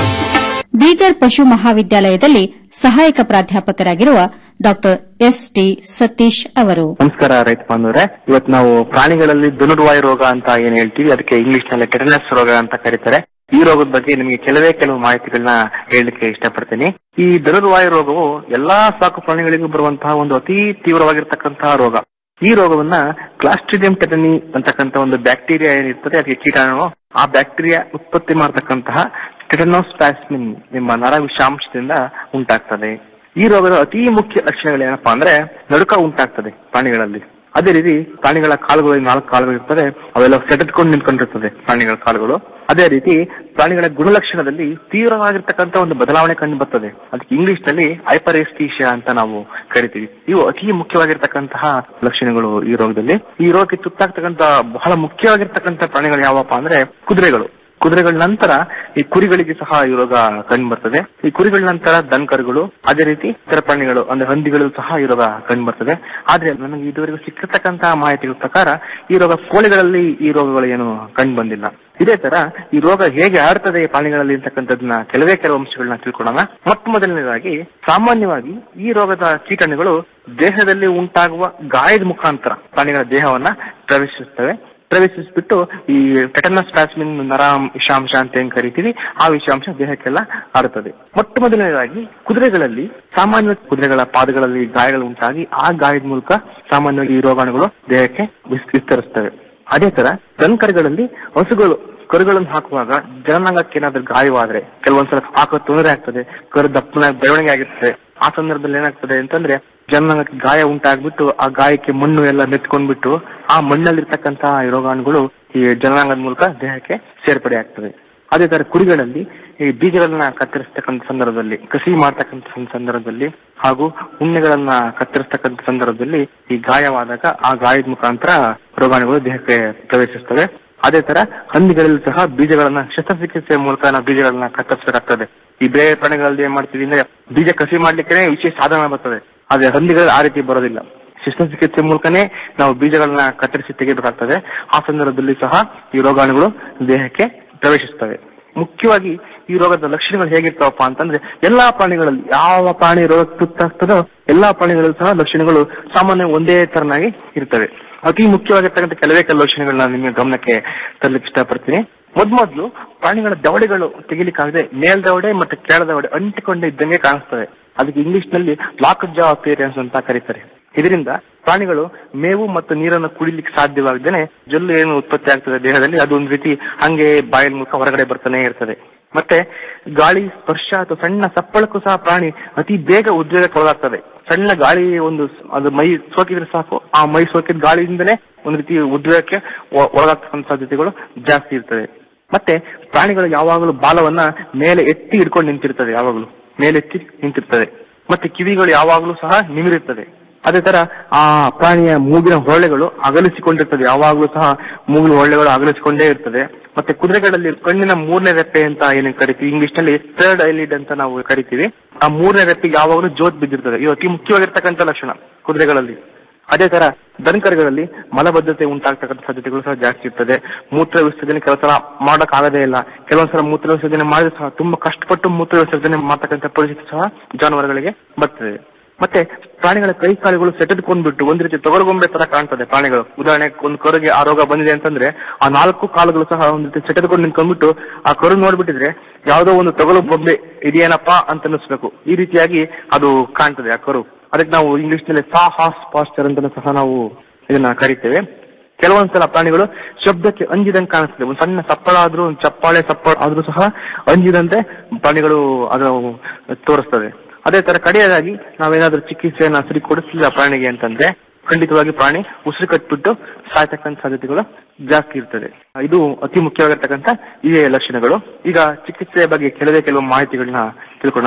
ಬೀದರ್ ಪಶು ಮಹಾವಿದ್ಯಾಲಯದಲ್ಲಿ ಸಹಾಯಕ ಪ್ರಾಧ್ಯಾಪಕರಾಗಿರುವ ಡಾಕ್ಟರ್ ಎಸ್ ಟಿ ಸತೀಶ್ ಅವರು
ನಮಸ್ಕಾರ ರೈತ ಬಾಂಧವರೇ ಇವತ್ತು ನಾವು ಪ್ರಾಣಿಗಳಲ್ಲಿ ಧನುರ್ವಾಯು ರೋಗ ಅಂತ ಏನ್ ಹೇಳ್ತೀವಿ ಅದಕ್ಕೆ ಇಂಗ್ಲಿಷ್ ನಲ್ಲಿ ಟೆಟನಸ್ ರೋಗ ಅಂತ ಕರೀತಾರೆ ಈ ರೋಗದ ಬಗ್ಗೆ ನಿಮಗೆ ಕೆಲವೇ ಕೆಲವು ಮಾಹಿತಿಗಳನ್ನ ಹೇಳಲಿಕ್ಕೆ ಇಷ್ಟಪಡ್ತೀನಿ ಈ ಧನುರ್ವಾಯು ರೋಗವು ಎಲ್ಲಾ ಸಾಕು ಪ್ರಾಣಿಗಳಿಗೂ ಬರುವಂತಹ ಒಂದು ಅತಿ ತೀವ್ರವಾಗಿರ್ತಕ್ಕಂತಹ ರೋಗ ಈ ರೋಗವನ್ನ ಕ್ಲಾಸ್ಟ್ರಿಡಿಯಂ ಟೆಟನಿ ಅಂತಕ್ಕಂಥ ಒಂದು ಬ್ಯಾಕ್ಟೀರಿಯಾ ಏನಿರ್ತದೆ ಅದಕ್ಕೆ ಕೀಟಾಣು ಆ ಬ್ಯಾಕ್ಟೀರಿಯಾ ಉತ್ಪತ್ತಿ ಮಾಡತಕ್ಕಂತಹ ಟೆಟನೋಸ್ಟಾಸ್ಮಿನ್ ಎಂಬ ನರ ವಿಷಾಂಶದಿಂದ ಉಂಟಾಗ್ತದೆ ಈ ರೋಗದ ಅತಿ ಮುಖ್ಯ ಲಕ್ಷಣಗಳೇನಪ್ಪಾ ಅಂದ್ರೆ ನಡುಕ ಉಂಟಾಗ್ತದೆ ಪ್ರಾಣಿಗಳಲ್ಲಿ ಅದೇ ರೀತಿ ಪ್ರಾಣಿಗಳ ಕಾಲುಗಳು ನಾಲ್ಕು ಕಾಲುಗಳು ಇರ್ತದೆ ಅವೆಲ್ಲ ಸೆಟೆದ್ಕೊಂಡು ನಿಂತ್ಕೊಂಡಿರ್ತದೆ ಪ್ರಾಣಿಗಳ ಕಾಲುಗಳು ಅದೇ ರೀತಿ ಪ್ರಾಣಿಗಳ ಗುಣಲಕ್ಷಣದಲ್ಲಿ ತೀವ್ರವಾಗಿರ್ತಕ್ಕಂಥ ಒಂದು ಬದಲಾವಣೆ ಕಂಡು ಬರ್ತದೆ ಅದಕ್ಕೆ ಇಂಗ್ಲಿಷ್ ನಲ್ಲಿ ಹೈಪರೇಸ್ಟೀಶಿಯಾ ಅಂತ ನಾವು ಕರಿತೀವಿ ಇವು ಅತಿ ಮುಖ್ಯವಾಗಿರ್ತಕ್ಕಂತಹ ಲಕ್ಷಣಗಳು ಈ ರೋಗದಲ್ಲಿ ಈ ರೋಗಕ್ಕೆ ತುತ್ತಾಗ್ತಕ್ಕಂಥ ಬಹಳ ಮುಖ್ಯವಾಗಿರ್ತಕ್ಕಂಥ ಪ್ರಾಣಿಗಳು ಯಾವಪ್ಪ ಅಂದ್ರೆ ಕುದುರೆಗಳು ಕುದುರೆಗಳ ನಂತರ ಈ ಕುರಿಗಳಿಗೆ ಸಹ ಈ ರೋಗ ಕಂಡು ಬರ್ತದೆ ಈ ಕುರಿಗಳ ನಂತರ ದನಕರುಗಳು ಅದೇ ರೀತಿ ಇತರ ಪ್ರಾಣಿಗಳು ಅಂದ್ರೆ ಹಂದಿಗಳು ಸಹ ಈ ರೋಗ ಕಂಡು ಬರ್ತದೆ ಆದ್ರೆ ನನಗೆ ಇದುವರೆಗೂ ಸಿಕ್ಕಿರ್ತಕ್ಕಂತಹ ಮಾಹಿತಿಗಳ ಪ್ರಕಾರ ಈ ರೋಗ ಕೋಳಿಗಳಲ್ಲಿ ಈ ರೋಗಗಳು ಏನು ಕಂಡು ಬಂದಿಲ್ಲ ಇದೇ ತರ ಈ ರೋಗ ಹೇಗೆ ಆಡ್ತದೆ ಈ ಪ್ರಾಣಿಗಳಲ್ಲಿ ಅಂತಕ್ಕಂಥದ್ದನ್ನ ಕೆಲವೇ ಕೆಲವು ಅಂಶಗಳನ್ನ ತಿಳ್ಕೊಳ್ಳೋಣ ಮೊಟ್ಟ ಮೊದಲನೇದಾಗಿ ಸಾಮಾನ್ಯವಾಗಿ ಈ ರೋಗದ ಕೀಟಾಣುಗಳು ದೇಹದಲ್ಲಿ ಉಂಟಾಗುವ ಗಾಯದ ಮುಖಾಂತರ ಪ್ರಾಣಿಗಳ ದೇಹವನ್ನ ಪ್ರವೇಶಿಸುತ್ತವೆ ಪ್ರವೇಶಿಸ್ಬಿಟ್ಟು ಈ ಟೆಟನಸ್ ಪ್ಲಾಸ್ಮಿನ್ ನರ ವಿಷಾಂಶ ಅಂತ ಏನ್ ಕರಿತೀವಿ ಆ ವಿಷಾಂಶ ದೇಹಕ್ಕೆಲ್ಲ ಹರಡುತ್ತದೆ ಮೊಟ್ಟ ಮೊದಲನೇದಾಗಿ ಕುದುರೆಗಳಲ್ಲಿ ಸಾಮಾನ್ಯ ಕುದುರೆಗಳ ಪಾದಗಳಲ್ಲಿ ಗಾಯಗಳು ಉಂಟಾಗಿ ಆ ಗಾಯದ ಮೂಲಕ ಸಾಮಾನ್ಯವಾಗಿ ಈ ರೋಗಾಣುಗಳು ದೇಹಕ್ಕೆ ವಿಸ್- ವಿಸ್ತರಿಸ್ತವೆ ಅದೇ ತರ ದನಕರುಗಳಲ್ಲಿ ಹಸುಗಳು ಕರುಗಳನ್ನು ಹಾಕುವಾಗ ಜನನಾಂಗಕ್ಕೆ ಏನಾದ್ರೂ ಗಾಯವಾದ್ರೆ ಕೆಲವೊಂದ್ಸಲ ಹಾಕೋ ತೊಂದರೆ ಆಗ್ತದೆ ಕರು ದಪ್ಪನ ಬೆಳವಣಿಗೆ ಆಗಿರ್ತದೆ ಆ ಸಂದರ್ಭದಲ್ಲಿ ಏನಾಗ್ತದೆ ಅಂತಂದ್ರೆ ಜನನಾಂಗಕ್ಕೆ ಗಾಯ ಉಂಟಾಗ್ಬಿಟ್ಟು ಆ ಗಾಯಕ್ಕೆ ಮಣ್ಣು ಎಲ್ಲ ಮೆತ್ಕೊಂಡ್ಬಿಟ್ಟು ಆ ಮಣ್ಣಲ್ಲಿರ್ತಕ್ಕಂತಹ ಈ ರೋಗಾಣುಗಳು ಈ ಜನನಾಂಗದ ಮೂಲಕ ದೇಹಕ್ಕೆ ಸೇರ್ಪಡೆ ಆಗ್ತದೆ ಅದೇ ತರ ಕುರಿಗಳಲ್ಲಿ ಈ ಬೀಜಗಳನ್ನ ಕತ್ತರಿಸ್ತಕ್ಕಂಥ ಸಂದರ್ಭದಲ್ಲಿ ಕಸಿ ಮಾಡ್ತಕ್ಕಂಥ ಸಂ- ಸಂದರ್ಭದಲ್ಲಿ ಹಾಗೂ ಉಣ್ಣೆಗಳನ್ನ ಕತ್ತರಿಸ್ತಕ್ಕಂಥ ಸಂದರ್ಭದಲ್ಲಿ ಈ ಗಾಯವಾದಾಗ ಆ ಗಾಯದ ಮುಖಾಂತರ ರೋಗಾಣುಗಳು ದೇಹಕ್ಕೆ ಪ್ರವೇಶಿಸ್ತವೆ ಅದೇ ತರ ಹಂದಿಗಳಲ್ಲಿ ಸಹ ಬೀಜಗಳನ್ನ ಶಸ್ತ್ರಚಿಕಿತ್ಸೆ ಮೂಲಕ ನಾವು ಬೀಜಗಳನ್ನ ಕತ್ತರಿಸಬೇಕಾಗ್ತದೆ ಈ ಬೇರೆ ಪ್ರಾಣಿಗಳಲ್ಲಿ ಏನ್ ಮಾಡ್ತೀವಿ ಅಂದ್ರೆ ಬೀಜ ಕಸಿ ಮಾಡ್ಲಿಕ್ಕೆ ವಿಶೇಷ ಸಾಧನ ಬರ್ತದೆ ಆದ್ರೆ ಹಂದಿಗಳಲ್ಲಿ ಆ ರೀತಿ ಬರೋದಿಲ್ಲ ಶಸ್ತ್ರಚಿಕಿತ್ಸೆ ಮೂಲಕನೇ ನಾವು ಬೀಜಗಳನ್ನ ಕತ್ತರಿಸಿ ತೆಗೆಯಬೇಕಾಗ್ತದೆ ಆ ಸಂದರ್ಭದಲ್ಲಿ ಸಹ ಈ ರೋಗಾಣುಗಳು ದೇಹಕ್ಕೆ ಪ್ರವೇಶಿಸ್ತವೆ ಮುಖ್ಯವಾಗಿ ಈ ರೋಗದ ಲಕ್ಷಣಗಳು ಹೇಗಿರ್ತಾವಪ್ಪ ಅಂತಂದ್ರೆ ಎಲ್ಲಾ ಪ್ರಾಣಿಗಳಲ್ಲಿ ಯಾವ ಪ್ರಾಣಿ ರೋಗಕ್ಕೆ ತುತ್ತಾಗ್ತದೋ ಎಲ್ಲಾ ಪ್ರಾಣಿಗಳಲ್ಲೂ ಸಹ ಲಕ್ಷಣಗಳು ಸಾಮಾನ್ಯ ಒಂದೇ ತರನಾಗಿ ಇರ್ತವೆ ಅತಿ ಮುಖ್ಯವಾಗಿರ್ತಕ್ಕಂಥ ಕೆಲವೇ ಕೆಲವು ಲಕ್ಷಣಗಳನ್ನ ನಿಮ್ಮ ಗಮನಕ್ಕೆ ತರಲಿಕ್ಕೆ ಇಷ್ಟಪಡ್ತೀನಿ ಮೊದ್ಮೊದ್ಲು ಪ್ರಾಣಿಗಳ ದವಡೆಗಳು ತೆಗಿಲಿಕ್ಕಾಗದೆ ಮೇಲ್ದವಡೆ ಮತ್ತು ಕೆಳದವಡೆ ಅಂಟಿಕೊಂಡೇ ಇದ್ದಂಗೆ ಕಾಣಿಸ್ತವೆ ಅದಕ್ಕೆ ಇಂಗ್ಲಿಷ್ ನಲ್ಲಿ ಲಾಕ್ ಜಾ ಅಪಿಯರೆನ್ಸ್ ಅಂತ ಕರೀತಾರೆ ಇದರಿಂದ ಪ್ರಾಣಿಗಳು ಮೇವು ಮತ್ತು ನೀರನ್ನು ಕುಡಿಲಿಕ್ಕೆ ಸಾಧ್ಯವಾಗದೇನೆ ಜೊಲ್ಲು ಏನು ಉತ್ಪತ್ತಿ ಆಗ್ತದೆ ದೇಹದಲ್ಲಿ ಅದು ಒಂದು ರೀತಿ ಹಂಗೆ ಬಾಯಿನ ಮೂಲಕ ಹೊರಗಡೆ ಬರ್ತಾನೆ ಇರ್ತದೆ ಮತ್ತೆ ಗಾಳಿ ಸ್ಪರ್ಶ ಅಥವಾ ಸಣ್ಣ ಸಪ್ಪಳಕ್ಕೂ ಸಹ ಪ್ರಾಣಿ ಅತಿ ಬೇಗ ಉದ್ವೇಗಕ್ಕೆ ಒಳಗಾಗ್ತದೆ ಸಣ್ಣ ಗಾಳಿ ಒಂದು ಸ್- ಅದು ಮೈ ಸೋಕಿದ್ರೆ ಸಾಕು ಆ ಮೈ ಸೋಕಿದ ಗಾಳಿಯಿಂದಲೇ ಒಂದು ರೀತಿ ಉದ್ವೇಗಕ್ಕೆ ಒ- ಒಳಗಾಗ್ತಕ್ಕಂಥ ಸಾಧ್ಯತೆಗಳು ಜಾಸ್ತಿ ಇರ್ತದೆ ಮತ್ತೆ ಪ್ರಾಣಿಗಳು ಯಾವಾಗಲೂ ಬಾಲವನ್ನ ಮೇಲೆ ಎತ್ತಿ ಹಿಡ್ಕೊಂಡು ನಿಂತಿರ್ತದೆ ಯಾವಾಗಲೂ ಮೇಲೆತ್ತಿ ನಿಂತಿರ್ತದೆ ಮತ್ತೆ ಕಿವಿಗಳು ಯಾವಾಗಲೂ ಸಹ ನಿಮಿರುತ್ತದೆ ಅದೇ ತರ ಆ ಪ್ರಾಣಿಯ ಮೂಗಿನ ಹೊಳ್ಳೆಗಳು ಅಗಲಿಸಿಕೊಂಡಿರ್ತದೆ ಯಾವಾಗಲೂ ಸಹ ಮೂಗಿನ ಹೊಳ್ಳೆಗಳು ಅಗಲಿಸಿಕೊಂಡೇ ಇರ್ತದೆ ಮತ್ತೆ ಕುದುರೆಗಳಲ್ಲಿ ಕಣ್ಣಿನ ಮೂರನೇ ರೆಪ್ಪೆ ಅಂತ ಏನ್ ಕರಿತೀವಿ ಇಂಗ್ಲಿಷ್ ನಲ್ಲಿ ಥರ್ಡ್ ಐಲಿಡ್ ಅಂತ ನಾವು ಕರಿತೀವಿ ಆ ಮೂರನೇ ರೆಪ್ಪೆಗೆ ಯಾವಾಗಲೂ ಜೋತ್ ಬಿದ್ದಿರ್ತದೆ ಇದು ಅತಿ ಮುಖ್ಯವಾಗಿರ್ತಕ್ಕಂಥ ಲಕ್ಷಣ ಕುದುರೆಗಳಲ್ಲಿ ಅದೇ ತರ ದನಕರುಗಳಲ್ಲಿ ಮಲಬದ್ಧತೆ ಉಂಟಾಗ್ತಕ್ಕಂಥ ಸಾಧ್ಯತೆಗಳು ಸಹ ಜಾಸ್ತಿ ಇರ್ತದೆ ಮೂತ್ರ ವಿಸರ್ಜನೆ ಕೆಲವು ಸಲ ಮಾಡಕ್ ಆಗದೇ ಇಲ್ಲ ಕೆಲವೊಂದ್ಸಲ ಮೂತ್ರ ವಿಸರ್ಜನೆ ಮಾಡಿದ್ರೆ ಸಹ ತುಂಬಾ ಕಷ್ಟಪಟ್ಟು ಮೂತ್ರ ವಿಸರ್ಜನೆ ಮಾಡ್ತಕ್ಕಂಥ ಪರಿಸ್ಥಿತಿ ಸಹ ಜಾನುವಾರುಗಳಿಗೆ ಬರ್ತದೆ ಮತ್ತೆ ಪ್ರಾಣಿಗಳ ಕೈ ಕಾಲುಗಳು ಸೆಟೆದುಕೊಂಡ್ಬಿಟ್ಟು ಒಂದ್ ರೀತಿ ತೊಗಲಗೊಂಬೆ ತರ ಕಾಣ್ತದೆ ಪ್ರಾಣಿಗಳು ಉದಾಹರಣೆಗೆ ಒಂದು ಕರುಗೆ ಆ ರೋಗ ಬಂದಿದೆ ಅಂತಂದ್ರೆ ಆ ನಾಲ್ಕು ಕಾಲುಗಳು ಸಹ ಒಂದ್ ರೀತಿ ಸೆಟೆದುಕೊಂಡು ನಿಂತ್ಕೊಂಡ್ಬಿಟ್ಟು ಆ ಕರು ನೋಡ್ಬಿಟ್ಟಿದ್ರೆ ಯಾವ್ದೋ ಒಂದು ತೊಗಲು ಬೊಂಬೆ ಇದೆಯೇನಪ್ಪಾ ಅಂತ ಅನಿಸ್ಬೇಕು ಈ ರೀತಿಯಾಗಿ ಅದು ಕಾಣ್ತದೆ ಆ ಕರು ಅದಕ್ಕೆ ನಾವು ಇಂಗ್ಲಿಷ್ ನಲ್ಲಿ ಸಾ ಹಾಸ್ ಪಾಸ್ಚರ್ ಅಂತ ಸಹ ನಾವು ಇದನ್ನ ಕರಿತೇವೆ ಕೆಲವೊಂದ್ಸಲ ಪ್ರಾಣಿಗಳು ಶಬ್ದಕ್ಕೆ ಅಂಜಿದಂಗೆ ಕಾಣಿಸ್ತದೆ ಒಂದು ಸಣ್ಣ ಸಪ್ಪಳ ಆದ್ರೂ ಒಂದು ಚಪ್ಪಾಳೆ ಸಪ್ಪಳ ಆದ್ರೂ ಸಹ ಅಂಜಿದಂತೆ ಪ್ರಾಣಿಗಳು ಅದು ತೋರಿಸ್ತದೆ ಅದೇ ತರ ಕಡೆಯದಾಗಿ ನಾವೇನಾದ್ರೂ ಚಿಕಿತ್ಸೆಯನ್ನ ಸರಿ ಕೊಡಿಸಲಿಲ್ಲ ಪ್ರಾಣಿಗೆ ಅಂತಂದ್ರೆ ಖಂಡಿತವಾಗಿ ಪ್ರಾಣಿ ಉಸಿರು ಕಟ್ಬಿಟ್ಟು ಸಾಯ್ತಕ್ಕಂಥ ಸಾಧ್ಯತೆಗಳು ಜಾಸ್ತಿ ಇರ್ತದೆ ಇದು ಅತಿ ಮುಖ್ಯವಾಗಿರ್ತಕ್ಕಂಥ ಇವೆ ಲಕ್ಷಣಗಳು ಈಗ ಚಿಕಿತ್ಸೆಯ ಬಗ್ಗೆ ಕೆಲವೇ ಕೆಲವು ಮಾಹಿತಿಗಳನ್ನ ತಿಳ್ಕೊಳ್ಳೋಣ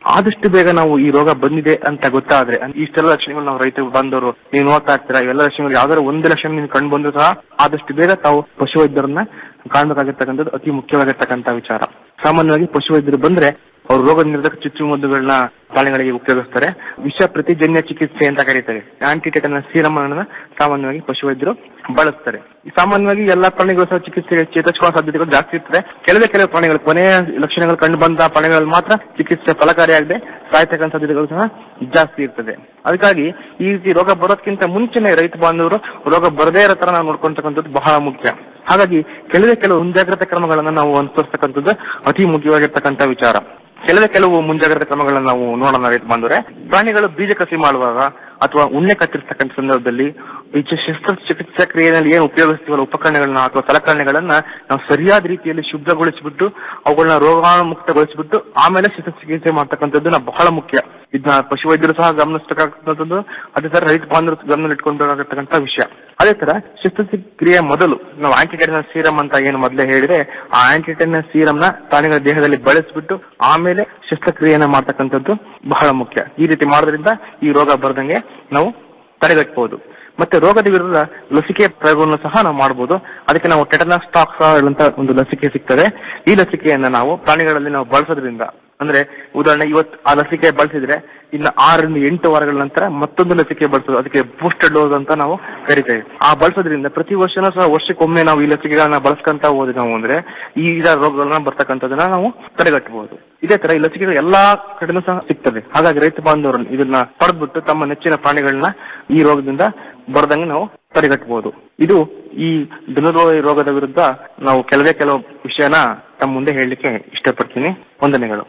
ಆದಷ್ಟು ಬೇಗ ನಾವು ಈ ರೋಗ ಬಂದಿದೆ ಅಂತ ಗೊತ್ತಾದ್ರೆ ಅಂದ್ರೆ ಇಷ್ಟೆಲ್ಲ ಲಕ್ಷಣಗಳು ನಾವು ರೈತರು ಬಂದವರು ನೀವು ನೋಡ್ತಾ ಇರ್ತೀರಾ ಇವೆಲ್ಲ ಲಕ್ಷಣಗಳು ಯಾವ್ದಾದ್ರು ಒಂದು ಲಕ್ಷಣ ನಿಮ್ಗೆ ಕಂಡು ಬಂದ್ರು ಸಹ ಆದಷ್ಟು ಬೇಗ ತಾವು ಪಶುವೈದ್ಯರನ್ನ ಕಾಣ್ಬೇಕಾಗಿರ್ತಕ್ಕಂಥದ್ದು ಅತಿ ಮುಖ್ಯವಾಗಿರ್ತಕ್ಕಂಥ ವಿಚಾರ ಸಾಮಾನ್ಯವಾಗಿ ಪಶುವೈದ್ಯರು ಬಂದ್ರೆ ಅವರು ರೋಗ ನಿರೋಧಕ ಚುಚ್ಚುಮದ್ದುಗಳನ್ನ ಪ್ರಾಣಿಗಳಿಗೆ ಉಪಯೋಗಿಸ್ತಾರೆ ವಿಷ ಪ್ರತಿಜನ್ಯ ಚಿಕಿತ್ಸೆ ಅಂತ ಕರೀತಾರೆ ಆಂಟಿ ಟೆಟನಸ್ ಸೀರಮ್ ಅನ್ನ ಸಾಮಾನ್ಯವಾಗಿ ಪಶುವೈದ್ಯರು ಬಳಸ್ತಾರೆ ಈ ಸಾಮಾನ್ಯವಾಗಿ ಎಲ್ಲಾ ಪ್ರಾಣಿಗಳು ಸಹ ಚಿಕಿತ್ಸೆಗೆ ಚೇತರಿಸಿಕೊಳ್ಳೋ ಸಾಧ್ಯತೆಗಳು ಜಾಸ್ತಿ ಇರ್ತದೆ ಕೆಲವೇ ಕೆಲವು ಪ್ರಾಣಿಗಳು ಕೊನೆಯ ಲಕ್ಷಣಗಳು ಕಂಡು ಬಂದ ಪ್ರಾಣಿಗಳಲ್ಲಿ ಮಾತ್ರ ಚಿಕಿತ್ಸೆ ಫಲಕಾರಿಯಾಗದೆ ಸಾಯ್ತಕ್ಕಂಥ ಸಾಧ್ಯತೆಗಳು ಸಹ ಜಾಸ್ತಿ ಇರ್ತದೆ ಅದಕ್ಕಾಗಿ ಈ ರೀತಿ ರೋಗ ಬರೋದಕ್ಕಿಂತ ಮುಂಚೆನೆ ರೈತ ಬಾಂಧವರು ರೋಗ ಬರದೇ ಇರೋ ತರ ನಾವು ನೋಡ್ಕೊಂತಕ್ಕಂಥದ್ದು ಬಹಳ ಮುಖ್ಯ ಹಾಗಾಗಿ ಕೆಲವೇ ಕೆಲವು ಮುಂಜಾಗ್ರತಾ ಕ್ರಮಗಳನ್ನ ನಾವು ಅನುಸರಿಸ್ತಕ್ಕಂಥದ್ದು ಅತಿ ಮುಖ್ಯವಾಗಿರ್ತಕ್ಕಂಥ ವಿಚಾರ ಕೆಲವೇ ಕೆಲವು ಮುಂಜಾಗ್ರತಾ ಕ್ರಮಗಳನ್ನ ನಾವು ನೋಡೋಣ ರೈತ ಬಂದ್ರೆ ಪ್ರಾಣಿಗಳು ಬೀಜ ಕಸಿ ಮಾಡುವಾಗ ಅಥವಾ ಉಣ್ಣೆ ಕತ್ತರಿಸ್ತಕ್ಕಂಥ ಸಂದರ್ಭದಲ್ಲಿ ಈ ಚಿ- ಶಸ್ತ್ರಚಿಕಿತ್ಸಾ ಕ್ರಿಯೆಯಲ್ಲಿ ಏನು ಉಪಯೋಗಿಸ್ತೀವಲ್ಲ ಉಪಕರಣಗಳನ್ನ ಅಥವಾ ಸಲಕರಣೆಗಳನ್ನ ನಾವು ಸರಿಯಾದ ರೀತಿಯಲ್ಲಿ ಶುದ್ಧಗೊಳಿಸಿಬಿಟ್ಟು ಅವುಗಳನ್ನ ರೋಗಾಣುಮುಕ್ತಗೊಳಿಸಿಬಿಟ್ಟು ಆಮೇಲೆ ಶಸ್ತ್ರಚಿಕಿತ್ಸೆ ಮಾಡ್ತಕ್ಕಂಥದ್ದು ನಾವು ಬಹಳ ಮುಖ್ಯ ಇದನ್ನ ಪಶುವೈದ್ಯರು ಸಹ ಗಮನಿಸಬೇಕಾಗ್ತಕ್ಕಂಥದ್ದು ಅದೇ ತರ ರೈತ ಬಾಂಧವರು ಗಮನ ಇಟ್ಕೊಳ್ಬೇಕಾಗತಕ್ಕಂಥ ವಿಷಯ ಅದೇ ತರ ಶಸ್ತ್ರಚಿಕಿತ್ಸೆಯ ಮೊದಲು ನಾವು ಆಂಟಿಟೆನಸ್ ಸೀರಮ್ ಅಂತ ಏನು ಮೊದಲೇ ಹೇಳಿದ್ರೆ ಆ ಆಂಟಿಟೆನಸ್ ಸೀರಮ್ ನ ಪ್ರಾಣಿಗಳ ದೇಹದಲ್ಲಿ ಬಳಸಿಬಿಟ್ಟು ಆಮೇಲೆ ಶಸ್ತ್ರಕ್ರಿಯೆಯನ್ನ ಮಾಡ್ತಕ್ಕಂಥದ್ದು ಬಹಳ ಮುಖ್ಯ ಈ ರೀತಿ ಮಾಡೋದ್ರಿಂದ ಈ ರೋಗ ಬರದಂಗೆ ನಾವು ತಡೆಗಟ್ಟಬಹುದು ಮತ್ತೆ ರೋಗದ ವಿರುದ್ಧ ಲಸಿಕೆ ಪ್ರಯೋಗವನ್ನು ಸಹ ನಾವು ಮಾಡಬಹುದು ಅದಕ್ಕೆ ನಾವು ಟೆಟನಸ್ ಟಾಕ್ಸ್ ಅಂತ ಒಂದು ಲಸಿಕೆ ಸಿಗ್ತದೆ ಈ ಲಸಿಕೆಯನ್ನ ನಾವು ಪ್ರಾಣಿಗಳಲ್ಲಿ ನಾವು ಬಳಸೋದ್ರಿಂದ ಅಂದ್ರೆ ಉದಾಹರಣೆ ಇವತ್ತು ಆ ಲಸಿಕೆ ಬಳಸಿದ್ರೆ ಇನ್ನು ಆರರಿಂದ ಎಂಟು ವಾರಗಳ ನಂತರ ಮತ್ತೊಂದು ಲಸಿಕೆ ಬಳಸೋದು ಅದಕ್ಕೆ ಬೂಸ್ಟರ್ ಡೋಸ್ ಅಂತ ನಾವು ಕರಿತೇವೆ ಆ ಬಳಸೋದ್ರಿಂದ ಪ್ರತಿ ವರ್ಷನೂ ಸಹ ವರ್ಷಕ್ಕೊಮ್ಮೆ ನಾವು ಈ ಲಸಿಕೆಗಳನ್ನ ಬಳಸ್ಕೊಂತ ಹೋದ್ವಿ ನಾವು ಅಂದ್ರೆ ಈ ಇದ ರೋಗಗಳನ್ನ ಬರ್ತಕ್ಕಂಥದನ್ನ ನಾವು ತಡೆಗಟ್ಟಬಹುದು ಇದೇ ತರ ಈ ಲಸಿಕೆಗಳು ಎಲ್ಲಾ ಕಡೆನೂ ಸಹ ಸಿಗ್ತದೆ ಹಾಗಾಗಿ ರೈತ ಬಾಂಧವರು ಇದನ್ನ ಪಡೆದ್ಬಿಟ್ಟು ತಮ್ಮ ನೆಚ್ಚಿನ ಪ್ರಾಣಿಗಳನ್ನ ಈ ರೋಗದಿಂದ ಬರದಂಗೆ ನಾವು ತಡೆಗಟ್ಟಬಹುದು ಇದು ಈ ಧನುರ್ವಾಯು ರೋಗದ ವಿರುದ್ಧ ನಾವು ಕೆಲವೇ ಕೆಲವು ವಿಷಯನ ತಮ್ಮ ಮುಂದೆ ಹೇಳಲಿಕ್ಕೆ ಇಷ್ಟಪಡ್ತೀನಿ ವಂದನೆಗಳು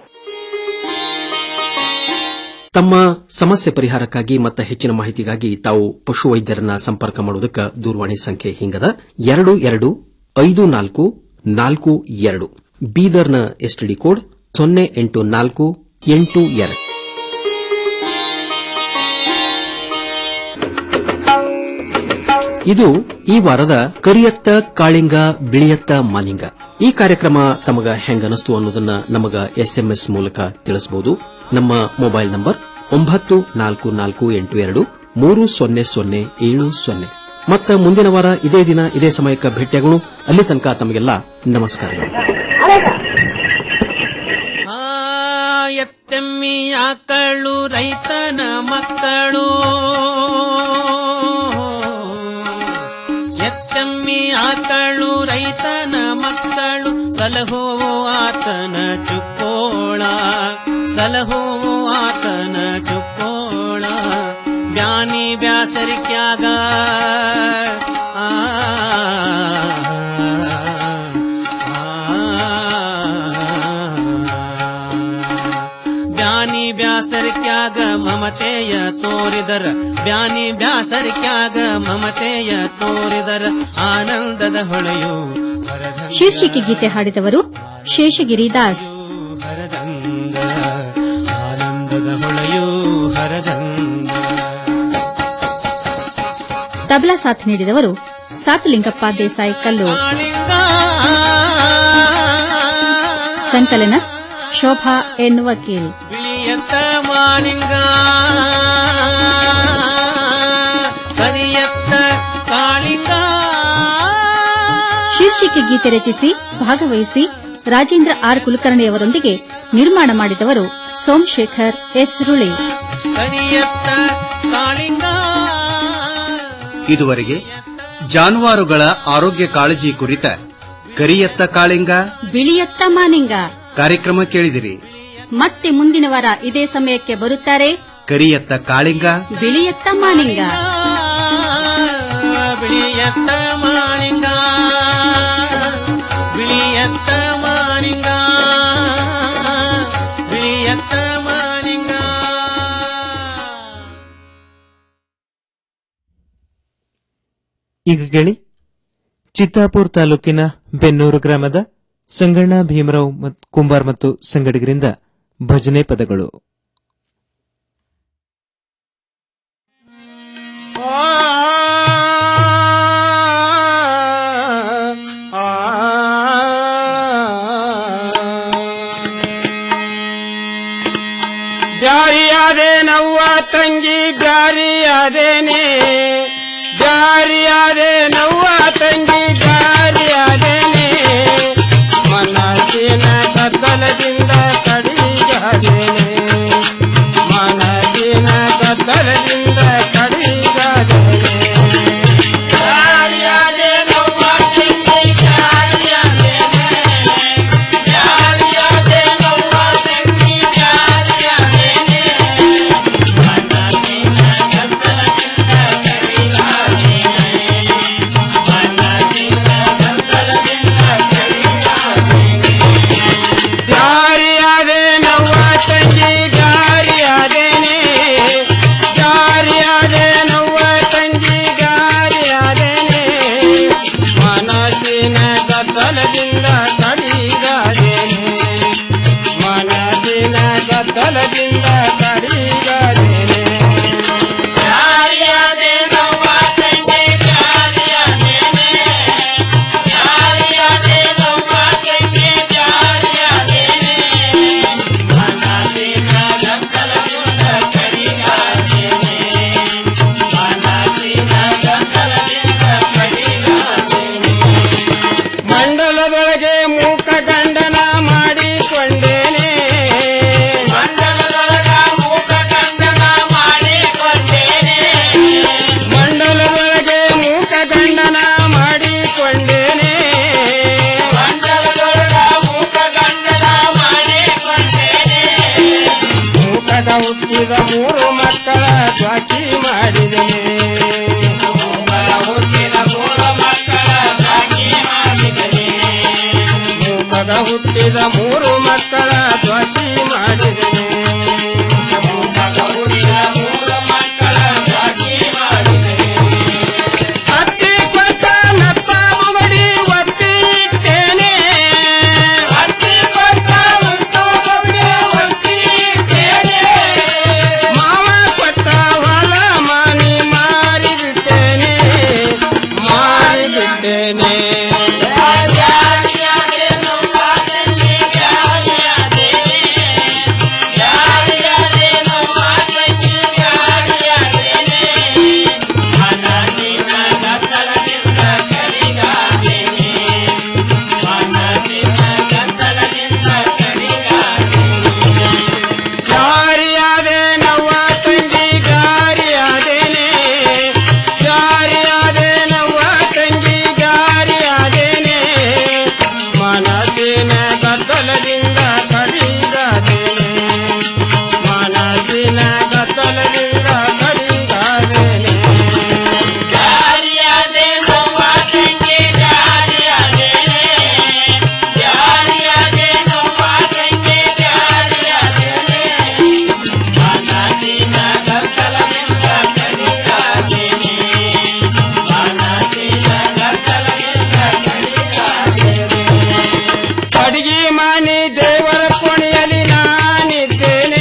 ತಮ್ಮ ಸಮಸ್ಯೆ ಪರಿಹಾರಕ್ಕಾಗಿ ಮತ್ತು ಹೆಚ್ಚಿನ ಮಾಹಿತಿಗಾಗಿ ತಾವು ಪಶು ವೈದ್ಯರನ್ನ ಸಂಪರ್ಕ ಮಾಡುವುದಕ್ಕೆ ದೂರವಾಣಿ ಸಂಖ್ಯೆ ಹಿಂಗದ ಎರಡು ಎರಡು ಐದು ನಾಲ್ಕು ನಾಲ್ಕು ಎರಡು ಬೀದರ್ನ ಎಸ್ಟಿಡಿ ಕೋಡ್ ಸೊನ್ನೆ ಎಂಟು ನಾಲ್ಕು ಎಂಟು ಎರಡು ಇದು ಈ ವಾರದ ಕರಿಯತ್ತ ಕಾಳಿಂಗ ಬಿಳಿಯತ್ತ ಮಾಲಿಂಗ ಈ ಕಾರ್ಯಕ್ರಮ ತಮಗ ಹೆಂಗ ಅನಸ್ತು ಅನ್ನೋದನ್ನ ನಮಗ ಎಸ್ಎಂಎಸ್ ಮೂಲಕ ತಿಳಿಸಬಹುದು ನಮ್ಮ ಮೊಬೈಲ್ ನಂಬರ್ ಒಂಬತ್ತು ನಾಲ್ಕು ನಾಲ್ಕು ಎಂಟು ಎರಡು ಮೂರು ಸೊನ್ನೆ ಸೊನ್ನೆ ಏಳು ಸೊನ್ನೆ ಮತ್ತ ಮುಂದಿನ ವಾರ ಇದೇ ದಿನ ಇದೇ ಸಮಯಕ್ಕೆ ಭೇಟಿಯಾಗೋಣ ಅಲ್ಲಿ ತನಕ ತಮಗೆಲ್ಲ ನಮಸ್ಕಾರಗಳು
ಆ ಎತ್ತೆಮ್ಮಿ ಆಕಳು ರೈತನ ಮಕ್ಕಳು ಎತ್ತೆಮ್ಮಿ ಆಕಳು ರೈತನ ಮಕ್ಕಳು ಸಲಹೋ ಆತನ ಚುಕ್ಕೋಳ ಸಲಹೋ ಆತನ ಚುಕ್ಕೋಳ ಬ್ಯಾನಿ ಬ್ಯಾಸರಿಕ್ಯಾಗ ಆ ಬ್ಯಾನಿ ಬ್ಯಾಸರಿಕ್ಯಾಗ ಮಮತೆಯ ತೋರಿದರ ಬ್ಯಾನಿ ಬ್ಯಾಸರಿಕ್ಯಾಗ ಮಮತೆಯ ತೋರಿದರ ಆನಂದದ ಹೊಳೆಯು
ಶೀರ್ಷಿಕೆ ಗೀತೆ ಹಾಡಿದವರು ಶೇಷಗಿರಿ ದಾಸ್
ಹರದಂಗ ಆನಂದದ ಹೊಳೆಯು ಹರದಂಗ
ತಬಲಾ ಸಾಥ್ ನೀಡಿದವರು ಸಾತಲಿಂಗಪ್ಪ ದೇಸಾಯಿ ಕಲ್ಲು ಸಂಕಲನ ಶೋಭಾ ಎನ್ ವಕೀಲ್
ಬಿಳಿಯತ್ತ ಮಾನಿಂಗ ಕರಿಯತ್ತ ಕಾಳಿಂಗ
ಶೀರ್ಷಿಕೆ ಗೀತೆ ರಚಿಸಿ ಭಾಗವಹಿಸಿ ರಾಜೇಂದ್ರ ಆರ್ ಕುಲಕರ್ಣಿಯವರೊಂದಿಗೆ ನಿರ್ಮಾಣ ಮಾಡಿದವರು ಸೋಮಶೇಖರ್ ಎಸ್ ರುಳಿ
ಕರಿಯತ್ತ ಕಾಳಿಂಗ
ಇದುವರೆಗೆ ಜಾನುವಾರುಗಳ ಆರೋಗ್ಯ ಕಾಳಜಿ ಕುರಿತ ಕರಿಯತ್ತ ಕಾಳಿಂಗ
ಬಿಳಿಯತ್ತ ಮಾನಿಂಗ
ಕಾರ್ಯಕ್ರಮ ಕೇಳಿದಿರಿ
ಮತ್ತೆ ಮುಂದಿನ ವಾರ ಇದೇ ಸಮಯಕ್ಕೆ ಬರುತ್ತಾರೆ
ಕರಿಯತ್ತ ಕಾಳಿಂಗ
ಬಿಳಿಯತ್ತ ಮಾನಿಂಗ
ಬಿಳಿಯತ್ತ ಮಾನಿಂಗ ಬಿಳಿಯತ್ತ ಮಾನಿಂಗ ಬಿಳಿಯತ್ತ ಮಾನಿಂಗ
ಈಗ ಕೇಳಿ ಚಿತ್ತಾಪುರ್ ತಾಲೂಕಿನ ಬೆನ್ನೂರು ಗ್ರಾಮದ ಸಂಗಣ್ಣ ಭೀಮರಾವ್ ಮತ್- ಕುಂಬಾರ್ ಮತ್ತು ಸಂಗಡಿಗರಿಂದ ಭಜನೆ ಪದಗಳು
ಜಾರಿಯಾದೇನವ್ವ ತಂಗಿ ಜಾರಿಯಾದೇನೆ ಜಾರಿಯಾದೇನವ್ವ ತಂಗಿ ಜಾರಿಯಾದೇನೆ ಮನಸ್ಸಿನ ಗದ್ದಲದಿಂದ ಕಡಿಗಾದೇನೆ ಮನಸ್ಸಿನ ಗದ್ದಲದಿಂದ ಕಡಿಗಾದೇನೆ ಜಾರಿಯಾದೇನವ್ವ ತಂಗಿ ಜಾರಿಯಾದೇನೆ ಜಾರಿಯಾದೇನವ್ವ ತಂಗಿ ಜಾರಿಯಾದೇನೆ ಮನಸ್ಸಿನ ಗದ್ದಲದಿಂದ ಕಡಿಗಾದೇನೆ ಮನಸ್ಸಿನ ಗದ್ದಲದಿಂದ ಜಾರಿಯಾದೆ ನವ್ವ ತಂಗಿ ಜಾರಿಯಾದೇನೆ ಜಾರಿಯಾದೆ ನವ್ವ ತಂಗಿ ಜಾರಿಯಾದೇನೆ ಮನಸ್ಸಿನ ಗದ್ದಲದಿಂದ ಕಡಿಗಾದೇನೆ ಮನಸ್ಸಿನ ಗದ್ದಲದಿಂದ ಕಡಿಗಾದೇನೆ ಜಾರಿಯಾದೆ ನವ್ವ ತಂಗಿ ಜಾರಿಯಾದೇನೆ ಜಾರಿಯಾದೆ ನವ್ವ ತಂಗಿ ಜಾರಿಯಾದೇನೆ ಮನಸ್ಸಿನ ಗದ್ದಲದಿಂದ ಕಡಿಗಾದೇನೆ ಮನಸ್ಸಿನ ಗದ್ದಲದಿಂದ ಕಡಿಗಾದೇನೆ ಮಂಡಲದೊಳಗೆ ಮೂಕ ಗಂಡನ ಮಾಡಿಕೊಂಡೇನೆ ಮಂಡಲದೊಳಗ ಮೂಕ ಗಂಡನ ಮಾಡಿಕೊಂಡೇನೆ ಮಂಡಲದೊಳಗೆ ಮೂಕ ಗಂಡನ ಮಾಡಿಕೊಂಡೇನೆ ಮಂಡಲದೊಳಗ ಮೂಕ ಗಂಡನ ಮಾಡಿಕೊಂಡೇನೆ ಮೂಕದ ಹುಟ್ಟಿದ ಮೂರು ಮಕ್ಕಳ ದ್ವಾಕಿ ಮಾಡಿದನೆ ಹುಟ್ಟಿದ ಮೂರು ಮಕ್ಕಳ ದ್ವಾಕಿ ಮಾಡಿದನೆ ಮೂಕದ ಹುಟ್ಟಿದ ಮೂರು ಮಕ್ಕಳ ದ್ವಾಕಿ ಮಾಡಿದನೆ ಮೂಕದ ಹುಟ್ಟಿದ ಮೂರು ಮಕ್ಕಳ ದ್ವಾಕಿ ಮಾಡಿದನೆ ಅತ್ತಿ ಕೊಟ್ಟ ನಪ್ಪ ಮುಗಡಿ ಒತ್ತಿ ಇಟ್ಟೇನೆ ಅತ್ತಿ ಕೊಟ್ಟ ಮುತ್ತು ಮುಗಡಿ ಒತ್ತಿ ಇಟ್ಟೇನೆ ಮಾವ ಕೊಟ್ಟ ಹೊಲ ಮನಿ ಮಾರಿ ಬಿಟ್ಟೇನೆ ಮಾರಿ ಬಿಟ್ಟೇನೆ ಜಾರಿಯಾದೆ ನವ್ವ ತಂಗಿ ಜಾರಿಯಾದೇನೆ ಜಾರಿಯಾದೆ ನವ್ವ ತಂಗಿ ಜಾರಿಯಾದೇನೆ ಮನಸ್ಸಿನ ಗದ್ದಲದಿಂದ ಕಡಿಗಾದೇನೆ ಮನಸ್ಸಿನ ಗದ್ದಲದಿಂದ ಕಡಿಗಾದೇನೆ ಜಾರಿಯಾದೆ ನವ್ವ ತಂಗಿ ಜಾರಿಯಾದೇನೆ ಜಾರಿಯಾದೆ ನವ್ವ ತಂಗಿ ಜಾರಿಯಾದೇನೆ ಮನಸ್ಸಿನ ಗದ್ದಲದಿಂದ ಕಡಿಗಾದೇನೆ ಮನಸ್ಸಿನ ಗದ್ದಲದಿಂದ ಕಡಿಗಾದೇನೆ ಅಡಿಗೆ ಮನೆ ದೇವರ ಕೋಣೆಯಲ್ಲಿ ನಾನಿದ್ದೇನೆ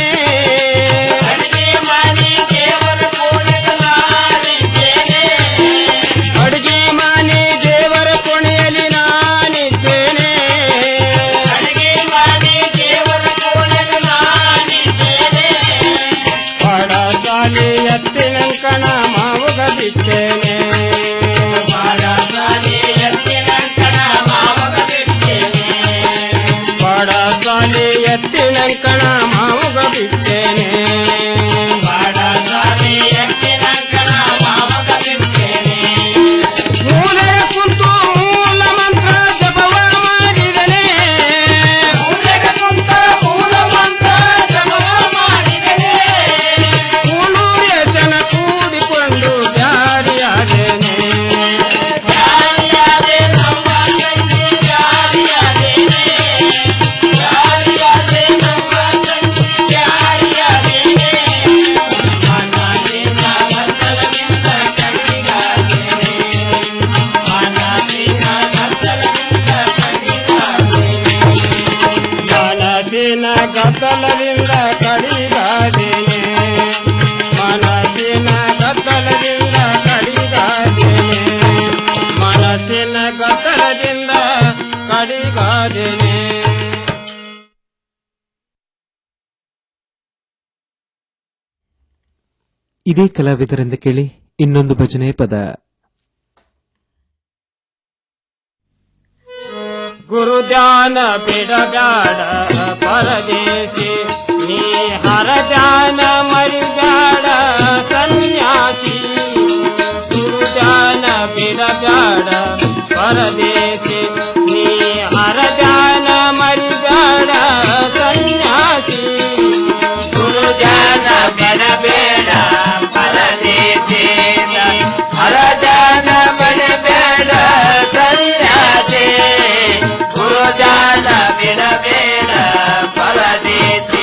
ಅಡಿಗೆ ಮನೆ ದೇವರ ಕೋಣೆಯಲ್ಲಿ ನಾನಿದ್ದೇನೆ ಅಡಿಗೆ ಮನೆ ದೇವರ ಕೋಣೆಯಲ್ಲಿ ನಾನಿದ್ದೇನೆ ಅಡಿಗೆ ಮನೆ ದೇವರ ಕೋಣೆಯಲ್ಲಿ ನಾನಿದ್ದೇನೆ ಬಡ ಸಾಲಿ ಎತ್ತಿನಂಕಣ ಮಾವುಗ ಬಿದ್ದೇನೆ ಬಡ ಸಾಲಿ ಎತ್ತಿನಂಕಣ ಮಾವುಗ ಬಿದ್ದೇನೆ ಬಡ ಸಾಲಿ ಎತ್ತಿನಂಕಣ ಮಾವುಗ ಬಿದ್ದೇನೆ ಬಡ ಸಾಲಿ ಎತ್ತಿನಂಕಣ ಮಾವುಗ ಬಿದ್ದೇನೆ ಮೂಲೆ ಕುಂತು ಮೂಲ ಮಂತ್ರ ಜಪವ ಮಾಡಿದನೆ ಮೂಲೆ ಕುಂತ ಮೂಲ ಮಂತ್ರ ಜಪವ ಮಾಡಿದನೆ ಮೂನೂರ ಜನ ಕೂಡಿಕೊಂಡು ಜಾರಿಯಾದೇನೆ ಜಾರಿಯಾದೆ ನಮ್ಮ ತಂಗಿ ಜಾರಿಯಾದೇನೆ ಜಾರಿಯಾದೆ ನಮ್ಮ ತಂಗಿ ಜಾರಿಯಾದೇನೆ ಮನಸ್ಸಿನ ಗದ್ದಲದಿಂದ ಕಡಿಗಾದೇನೆ ಮನಸ್ಸಿನ ಗದ್ದಲದಿಂದ ಕಡಿಗಾದೇನೆ ಮನಸ್ಸಿನ ಗದ್ದಲದಿಂದ ಕಡಿಗಾದೇನೆ ಮನಸ್ಸಿನ ಗದ್ದಲದಿಂದ ಕಡಿಗಾದೇನೆ ಮನಸ್ಸಿನ ಗದ್ದಲದಿಂದ ಕಡಿಗಾದೇನೆ
ಇದೇ ಕಲಾವಿದರಿಂದ ಕೇಳಿ ಇನ್ನೊಂದು ಭಜನೆ ಪದ
ಗುರುಜಾನ ಬಿಡಗಾಡ ಪರದೇಶಿ ನೀ ಹರಜಾನ ಮರಿಗಾಡ ಸನ್ಯಾಸಿ ಗುರುಜಾನ ಬಿಡಗಾಡ ಪರದೇಶಿ ನೀ ಹರಜಾನ ಮರಿಗಾಡ ಸನ್ಯಾಸಿ ಗುರುಜಾನ ಬಿಡಬೇಡ ಪರದೇಶಿ ಹರಜಾನ ಮರಿಬೇಡ ಸನ್ಯಾಸಿ ಗುರುಜಾನ ಬಿಡಬೇಡ ಪರದೇಶಿ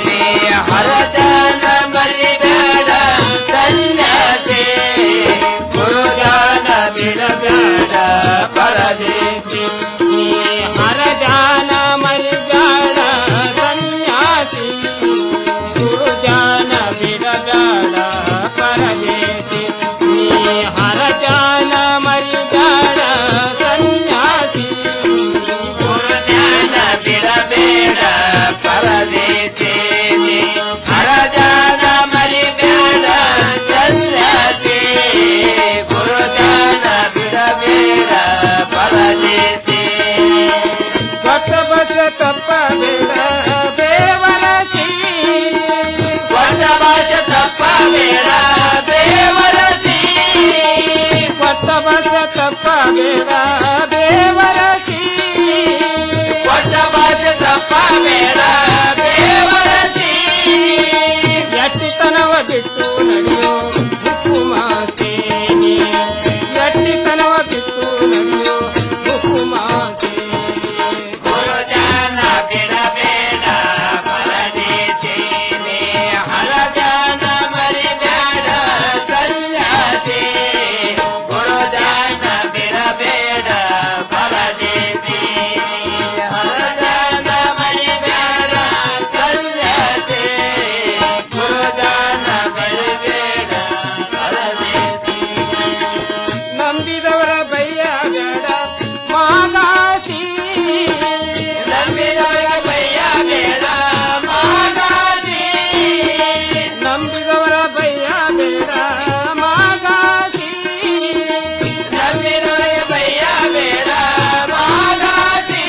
ಹರಜಾನ ಮರಿಬೇಡ ಸನ್ಯಾಸಿ ಗುರುಜಾನ ಬಿಡಬೇಡ ಪರದೇಶಿ ನೀ ಹರಜಾನ ಮರಿಬೇಡ ಸನ್ಯಾಸಿ ಗುರುಜಾನ ಬಿಡಬೇಡ ಪರದೇಶಿ ನೀ ಹರಜಾನ ಮರಿಬೇಡ ಸನ್ಯಾಸಿ ಗುರುಜಾನ ಬಿಡಬೇಡ ಪರದೇಶಿ ನೀ ಹರಜಾನ ಮರಿಬೇಡ ಸನ್ಯಾಸಿ ಗುರುಜಾನ ಬಿಡಬೇಡ ಪರದೇಶಿ ಕೊಟ್ಟ ಬಸ ತಪ್ಪ ಬೇಡ ದೇವರಸಿ ಕೊಟ್ಟ ಭಾಷ ತಪ್ಪ ಬೇಡ ದೇವರಸಿ ಕೊಟ್ಟ ಭಾಷ ತಪ್ಪ ಬೇಡ ದೇವರಸಿ ಕೊಟ್ಟ ಭಾಷ ತಪ್ಪ ಬೇಡ ದೇವರಸಿ ಎಟ್ಟಿತನವ ಬಿಟ್ಟು ನಡೆಯೋ ಹುಕುಮಾಸೆ ಎಟ್ಟಿತನವ ಬಿಟ್ಟು ನಡೆಯೋ ಹುಕುಮಾಸೆ ಗುರುಜಾನ ಬಿಡಬೇಡ ಪರದೇಶಿ ಹರಜಾನ ಮರಿಬೇಡ ಸನ್ಯಾಸಿ ಗುರುಜಾನ ಬಿಡಬೇಡ ಪರದೇಶಿ ಹರಜಾನ ಮರಿಬೇಡ ಸನ್ಯಾಸಿ ಗುರುಜಾನ ಮರಿಬೇಡ ಪರದೇಶಿ ನಂಬಿದವರ ಬಯ್ಯ ಬೇಡ ಮಾಗಾಸಿ ನಂಬಿದವರ ಬಯ್ಯ ಬೇಡ ಮಾಗಾಸಿ ನಂಬಿದವರ ಬಯ್ಯ ಬೇಡ ಮಾಗಾಸಿ ನಂಬಿದವರ ಬಯ್ಯ ಬೇಡ ಮಾಗಾಸಿ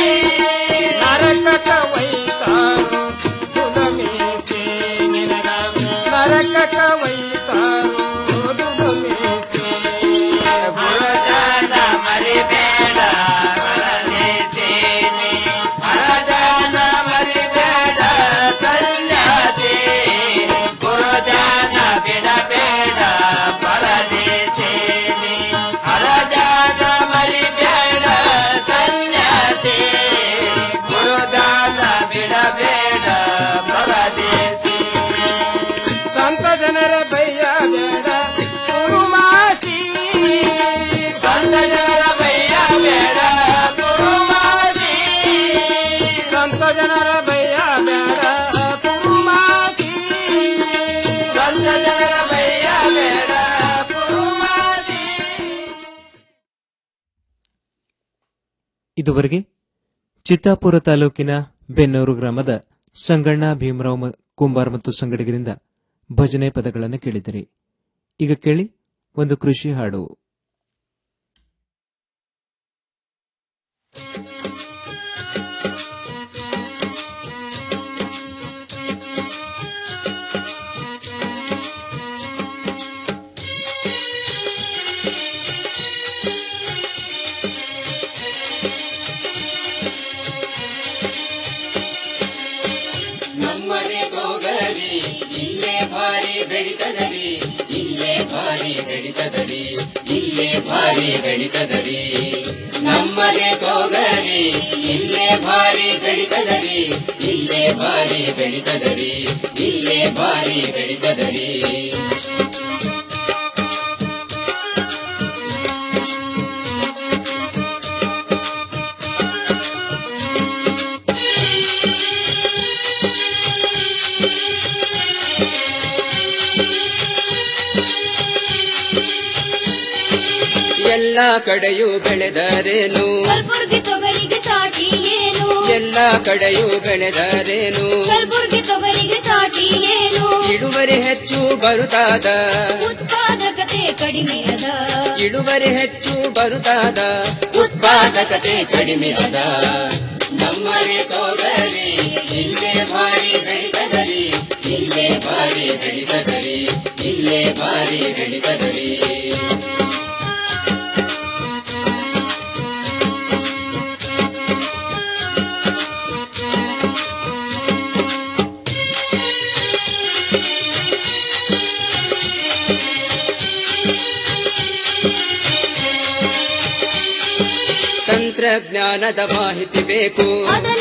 ನರಕಕ ವೈತಾರು ಸುಲಮೇಸೆ ನಿನಗ ನರಕಕ ವೈತಾರು ದುಡುಮೇಸೆ ಗುರುಜಾನ ಮರಿಬೇಡ ಪರದೇಶಿನಿ ಹರಜಾನ ಮರಿಬೇಡ ಸನ್ಯಾಸಿ ಗುರುಜಾನ ಬಿಡಬೇಡ ಪರದೇಶಿನಿ ಹರಜಾನ ಮರಿಬೇಡ ಸನ್ಯಾಸಿ ಗುರುಜಾನ ಬಿಡಬೇಡ ಪರದೇಶಿ ಸಂತ ಜನರ ಬಯ್ಯ ಬೇಡ ಕುರುಮಾಸಿ ಸಂತ ಜನರ ಬಯ್ಯ ಬೇಡ ಕುರುಮಾಸಿ ಸಂತ ಜನರ ಬಯ್ಯ ಬೇಡ ಕುರುಮಾಸಿ ಸಂತ ಜನರ ಬಯ್ಯ ಬೇಡ ಕುರುಮಾಸಿ
ಇದುವರೆಗೆ ಚಿತ್ತಾಪುರ ತಾಲೂಕಿನ ಬೆನ್ನೂರು ಗ್ರಾಮದ ಸಂಗಣ್ಣ ಭೀಮರಾವ್ ಮ- ಕುಂಬಾರ್ ಮತ್ತು ಸಂಗಡಿಗರಿಂದ ಭಜನೆ ಪದಗಳನ್ನು ಕೇಳಿದಿರಿ ಈಗ ಕೇಳಿ ಒಂದು ಕೃಷಿ ಹಾಡು
ನಮ್ಮನೆ ಗೋಗರಿ ಇಲ್ಲೇ ಭಾರಿ ಬೆಳಿತದರಿ ಇಲ್ಲೇ ಭಾರಿ ಬೆಳಿತದರಿ ಇಲ್ಲೇ ಭಾರಿ ಬೆಳಿತದರಿ ನಮ್ಮನೆ ಗೋಗರಿ ಇಲ್ಲೇ ಭಾರಿ ಬೆಳಿತದರಿ ಇಲ್ಲೇ ಭಾರಿ ಬೆಳಿತದರಿ ಇಲ್ಲೇ ಭಾರಿ ಬೆಳಿತದರಿ
ಎಲ್ಲ ಕಡೆಯೂ ಬೆಳೆದರೇನು
ಕಲ್ಬುರ್ಗಿ ತೊಗರಿಗೆ ಸಾಟಿ ಏನು
ಎಲ್ಲ ಕಡೆಯೂ ಬೆಳೆದರೇನು
ಕಲ್ಬುರ್ಗಿ ತೊಗರಿಗೆ ಸಾಟಿ ಏನು
ಇಳುವರಿ ಹೆಚ್ಚು ಬರುತ್ತಾದ
ಉತ್ಪಾದಕತೆ ಕಡಿಮೆ ಅದ
ಇಳುವರಿ ಹೆಚ್ಚು ಬರುತ್ತಾದ
ಉತ್ಪಾದಕತೆ ಕಡಿಮೆ ಅದ ನಮ್ಮನೆ ತೋಗರಿ ಇಲ್ಲೇ ಭಾರಿ ಬೆಳಿತದರಿ ಇಲ್ಲೇ ಭಾರಿ ಬೆಳಿತದರಿ ಇಲ್ಲೇ ಭಾರಿ ಬೆಳಿತದರಿ
ತಂತ್ರಜ್ಞಾನದ ಮಾಹಿತಿ ಬೇಕು
ಅದನ್ನ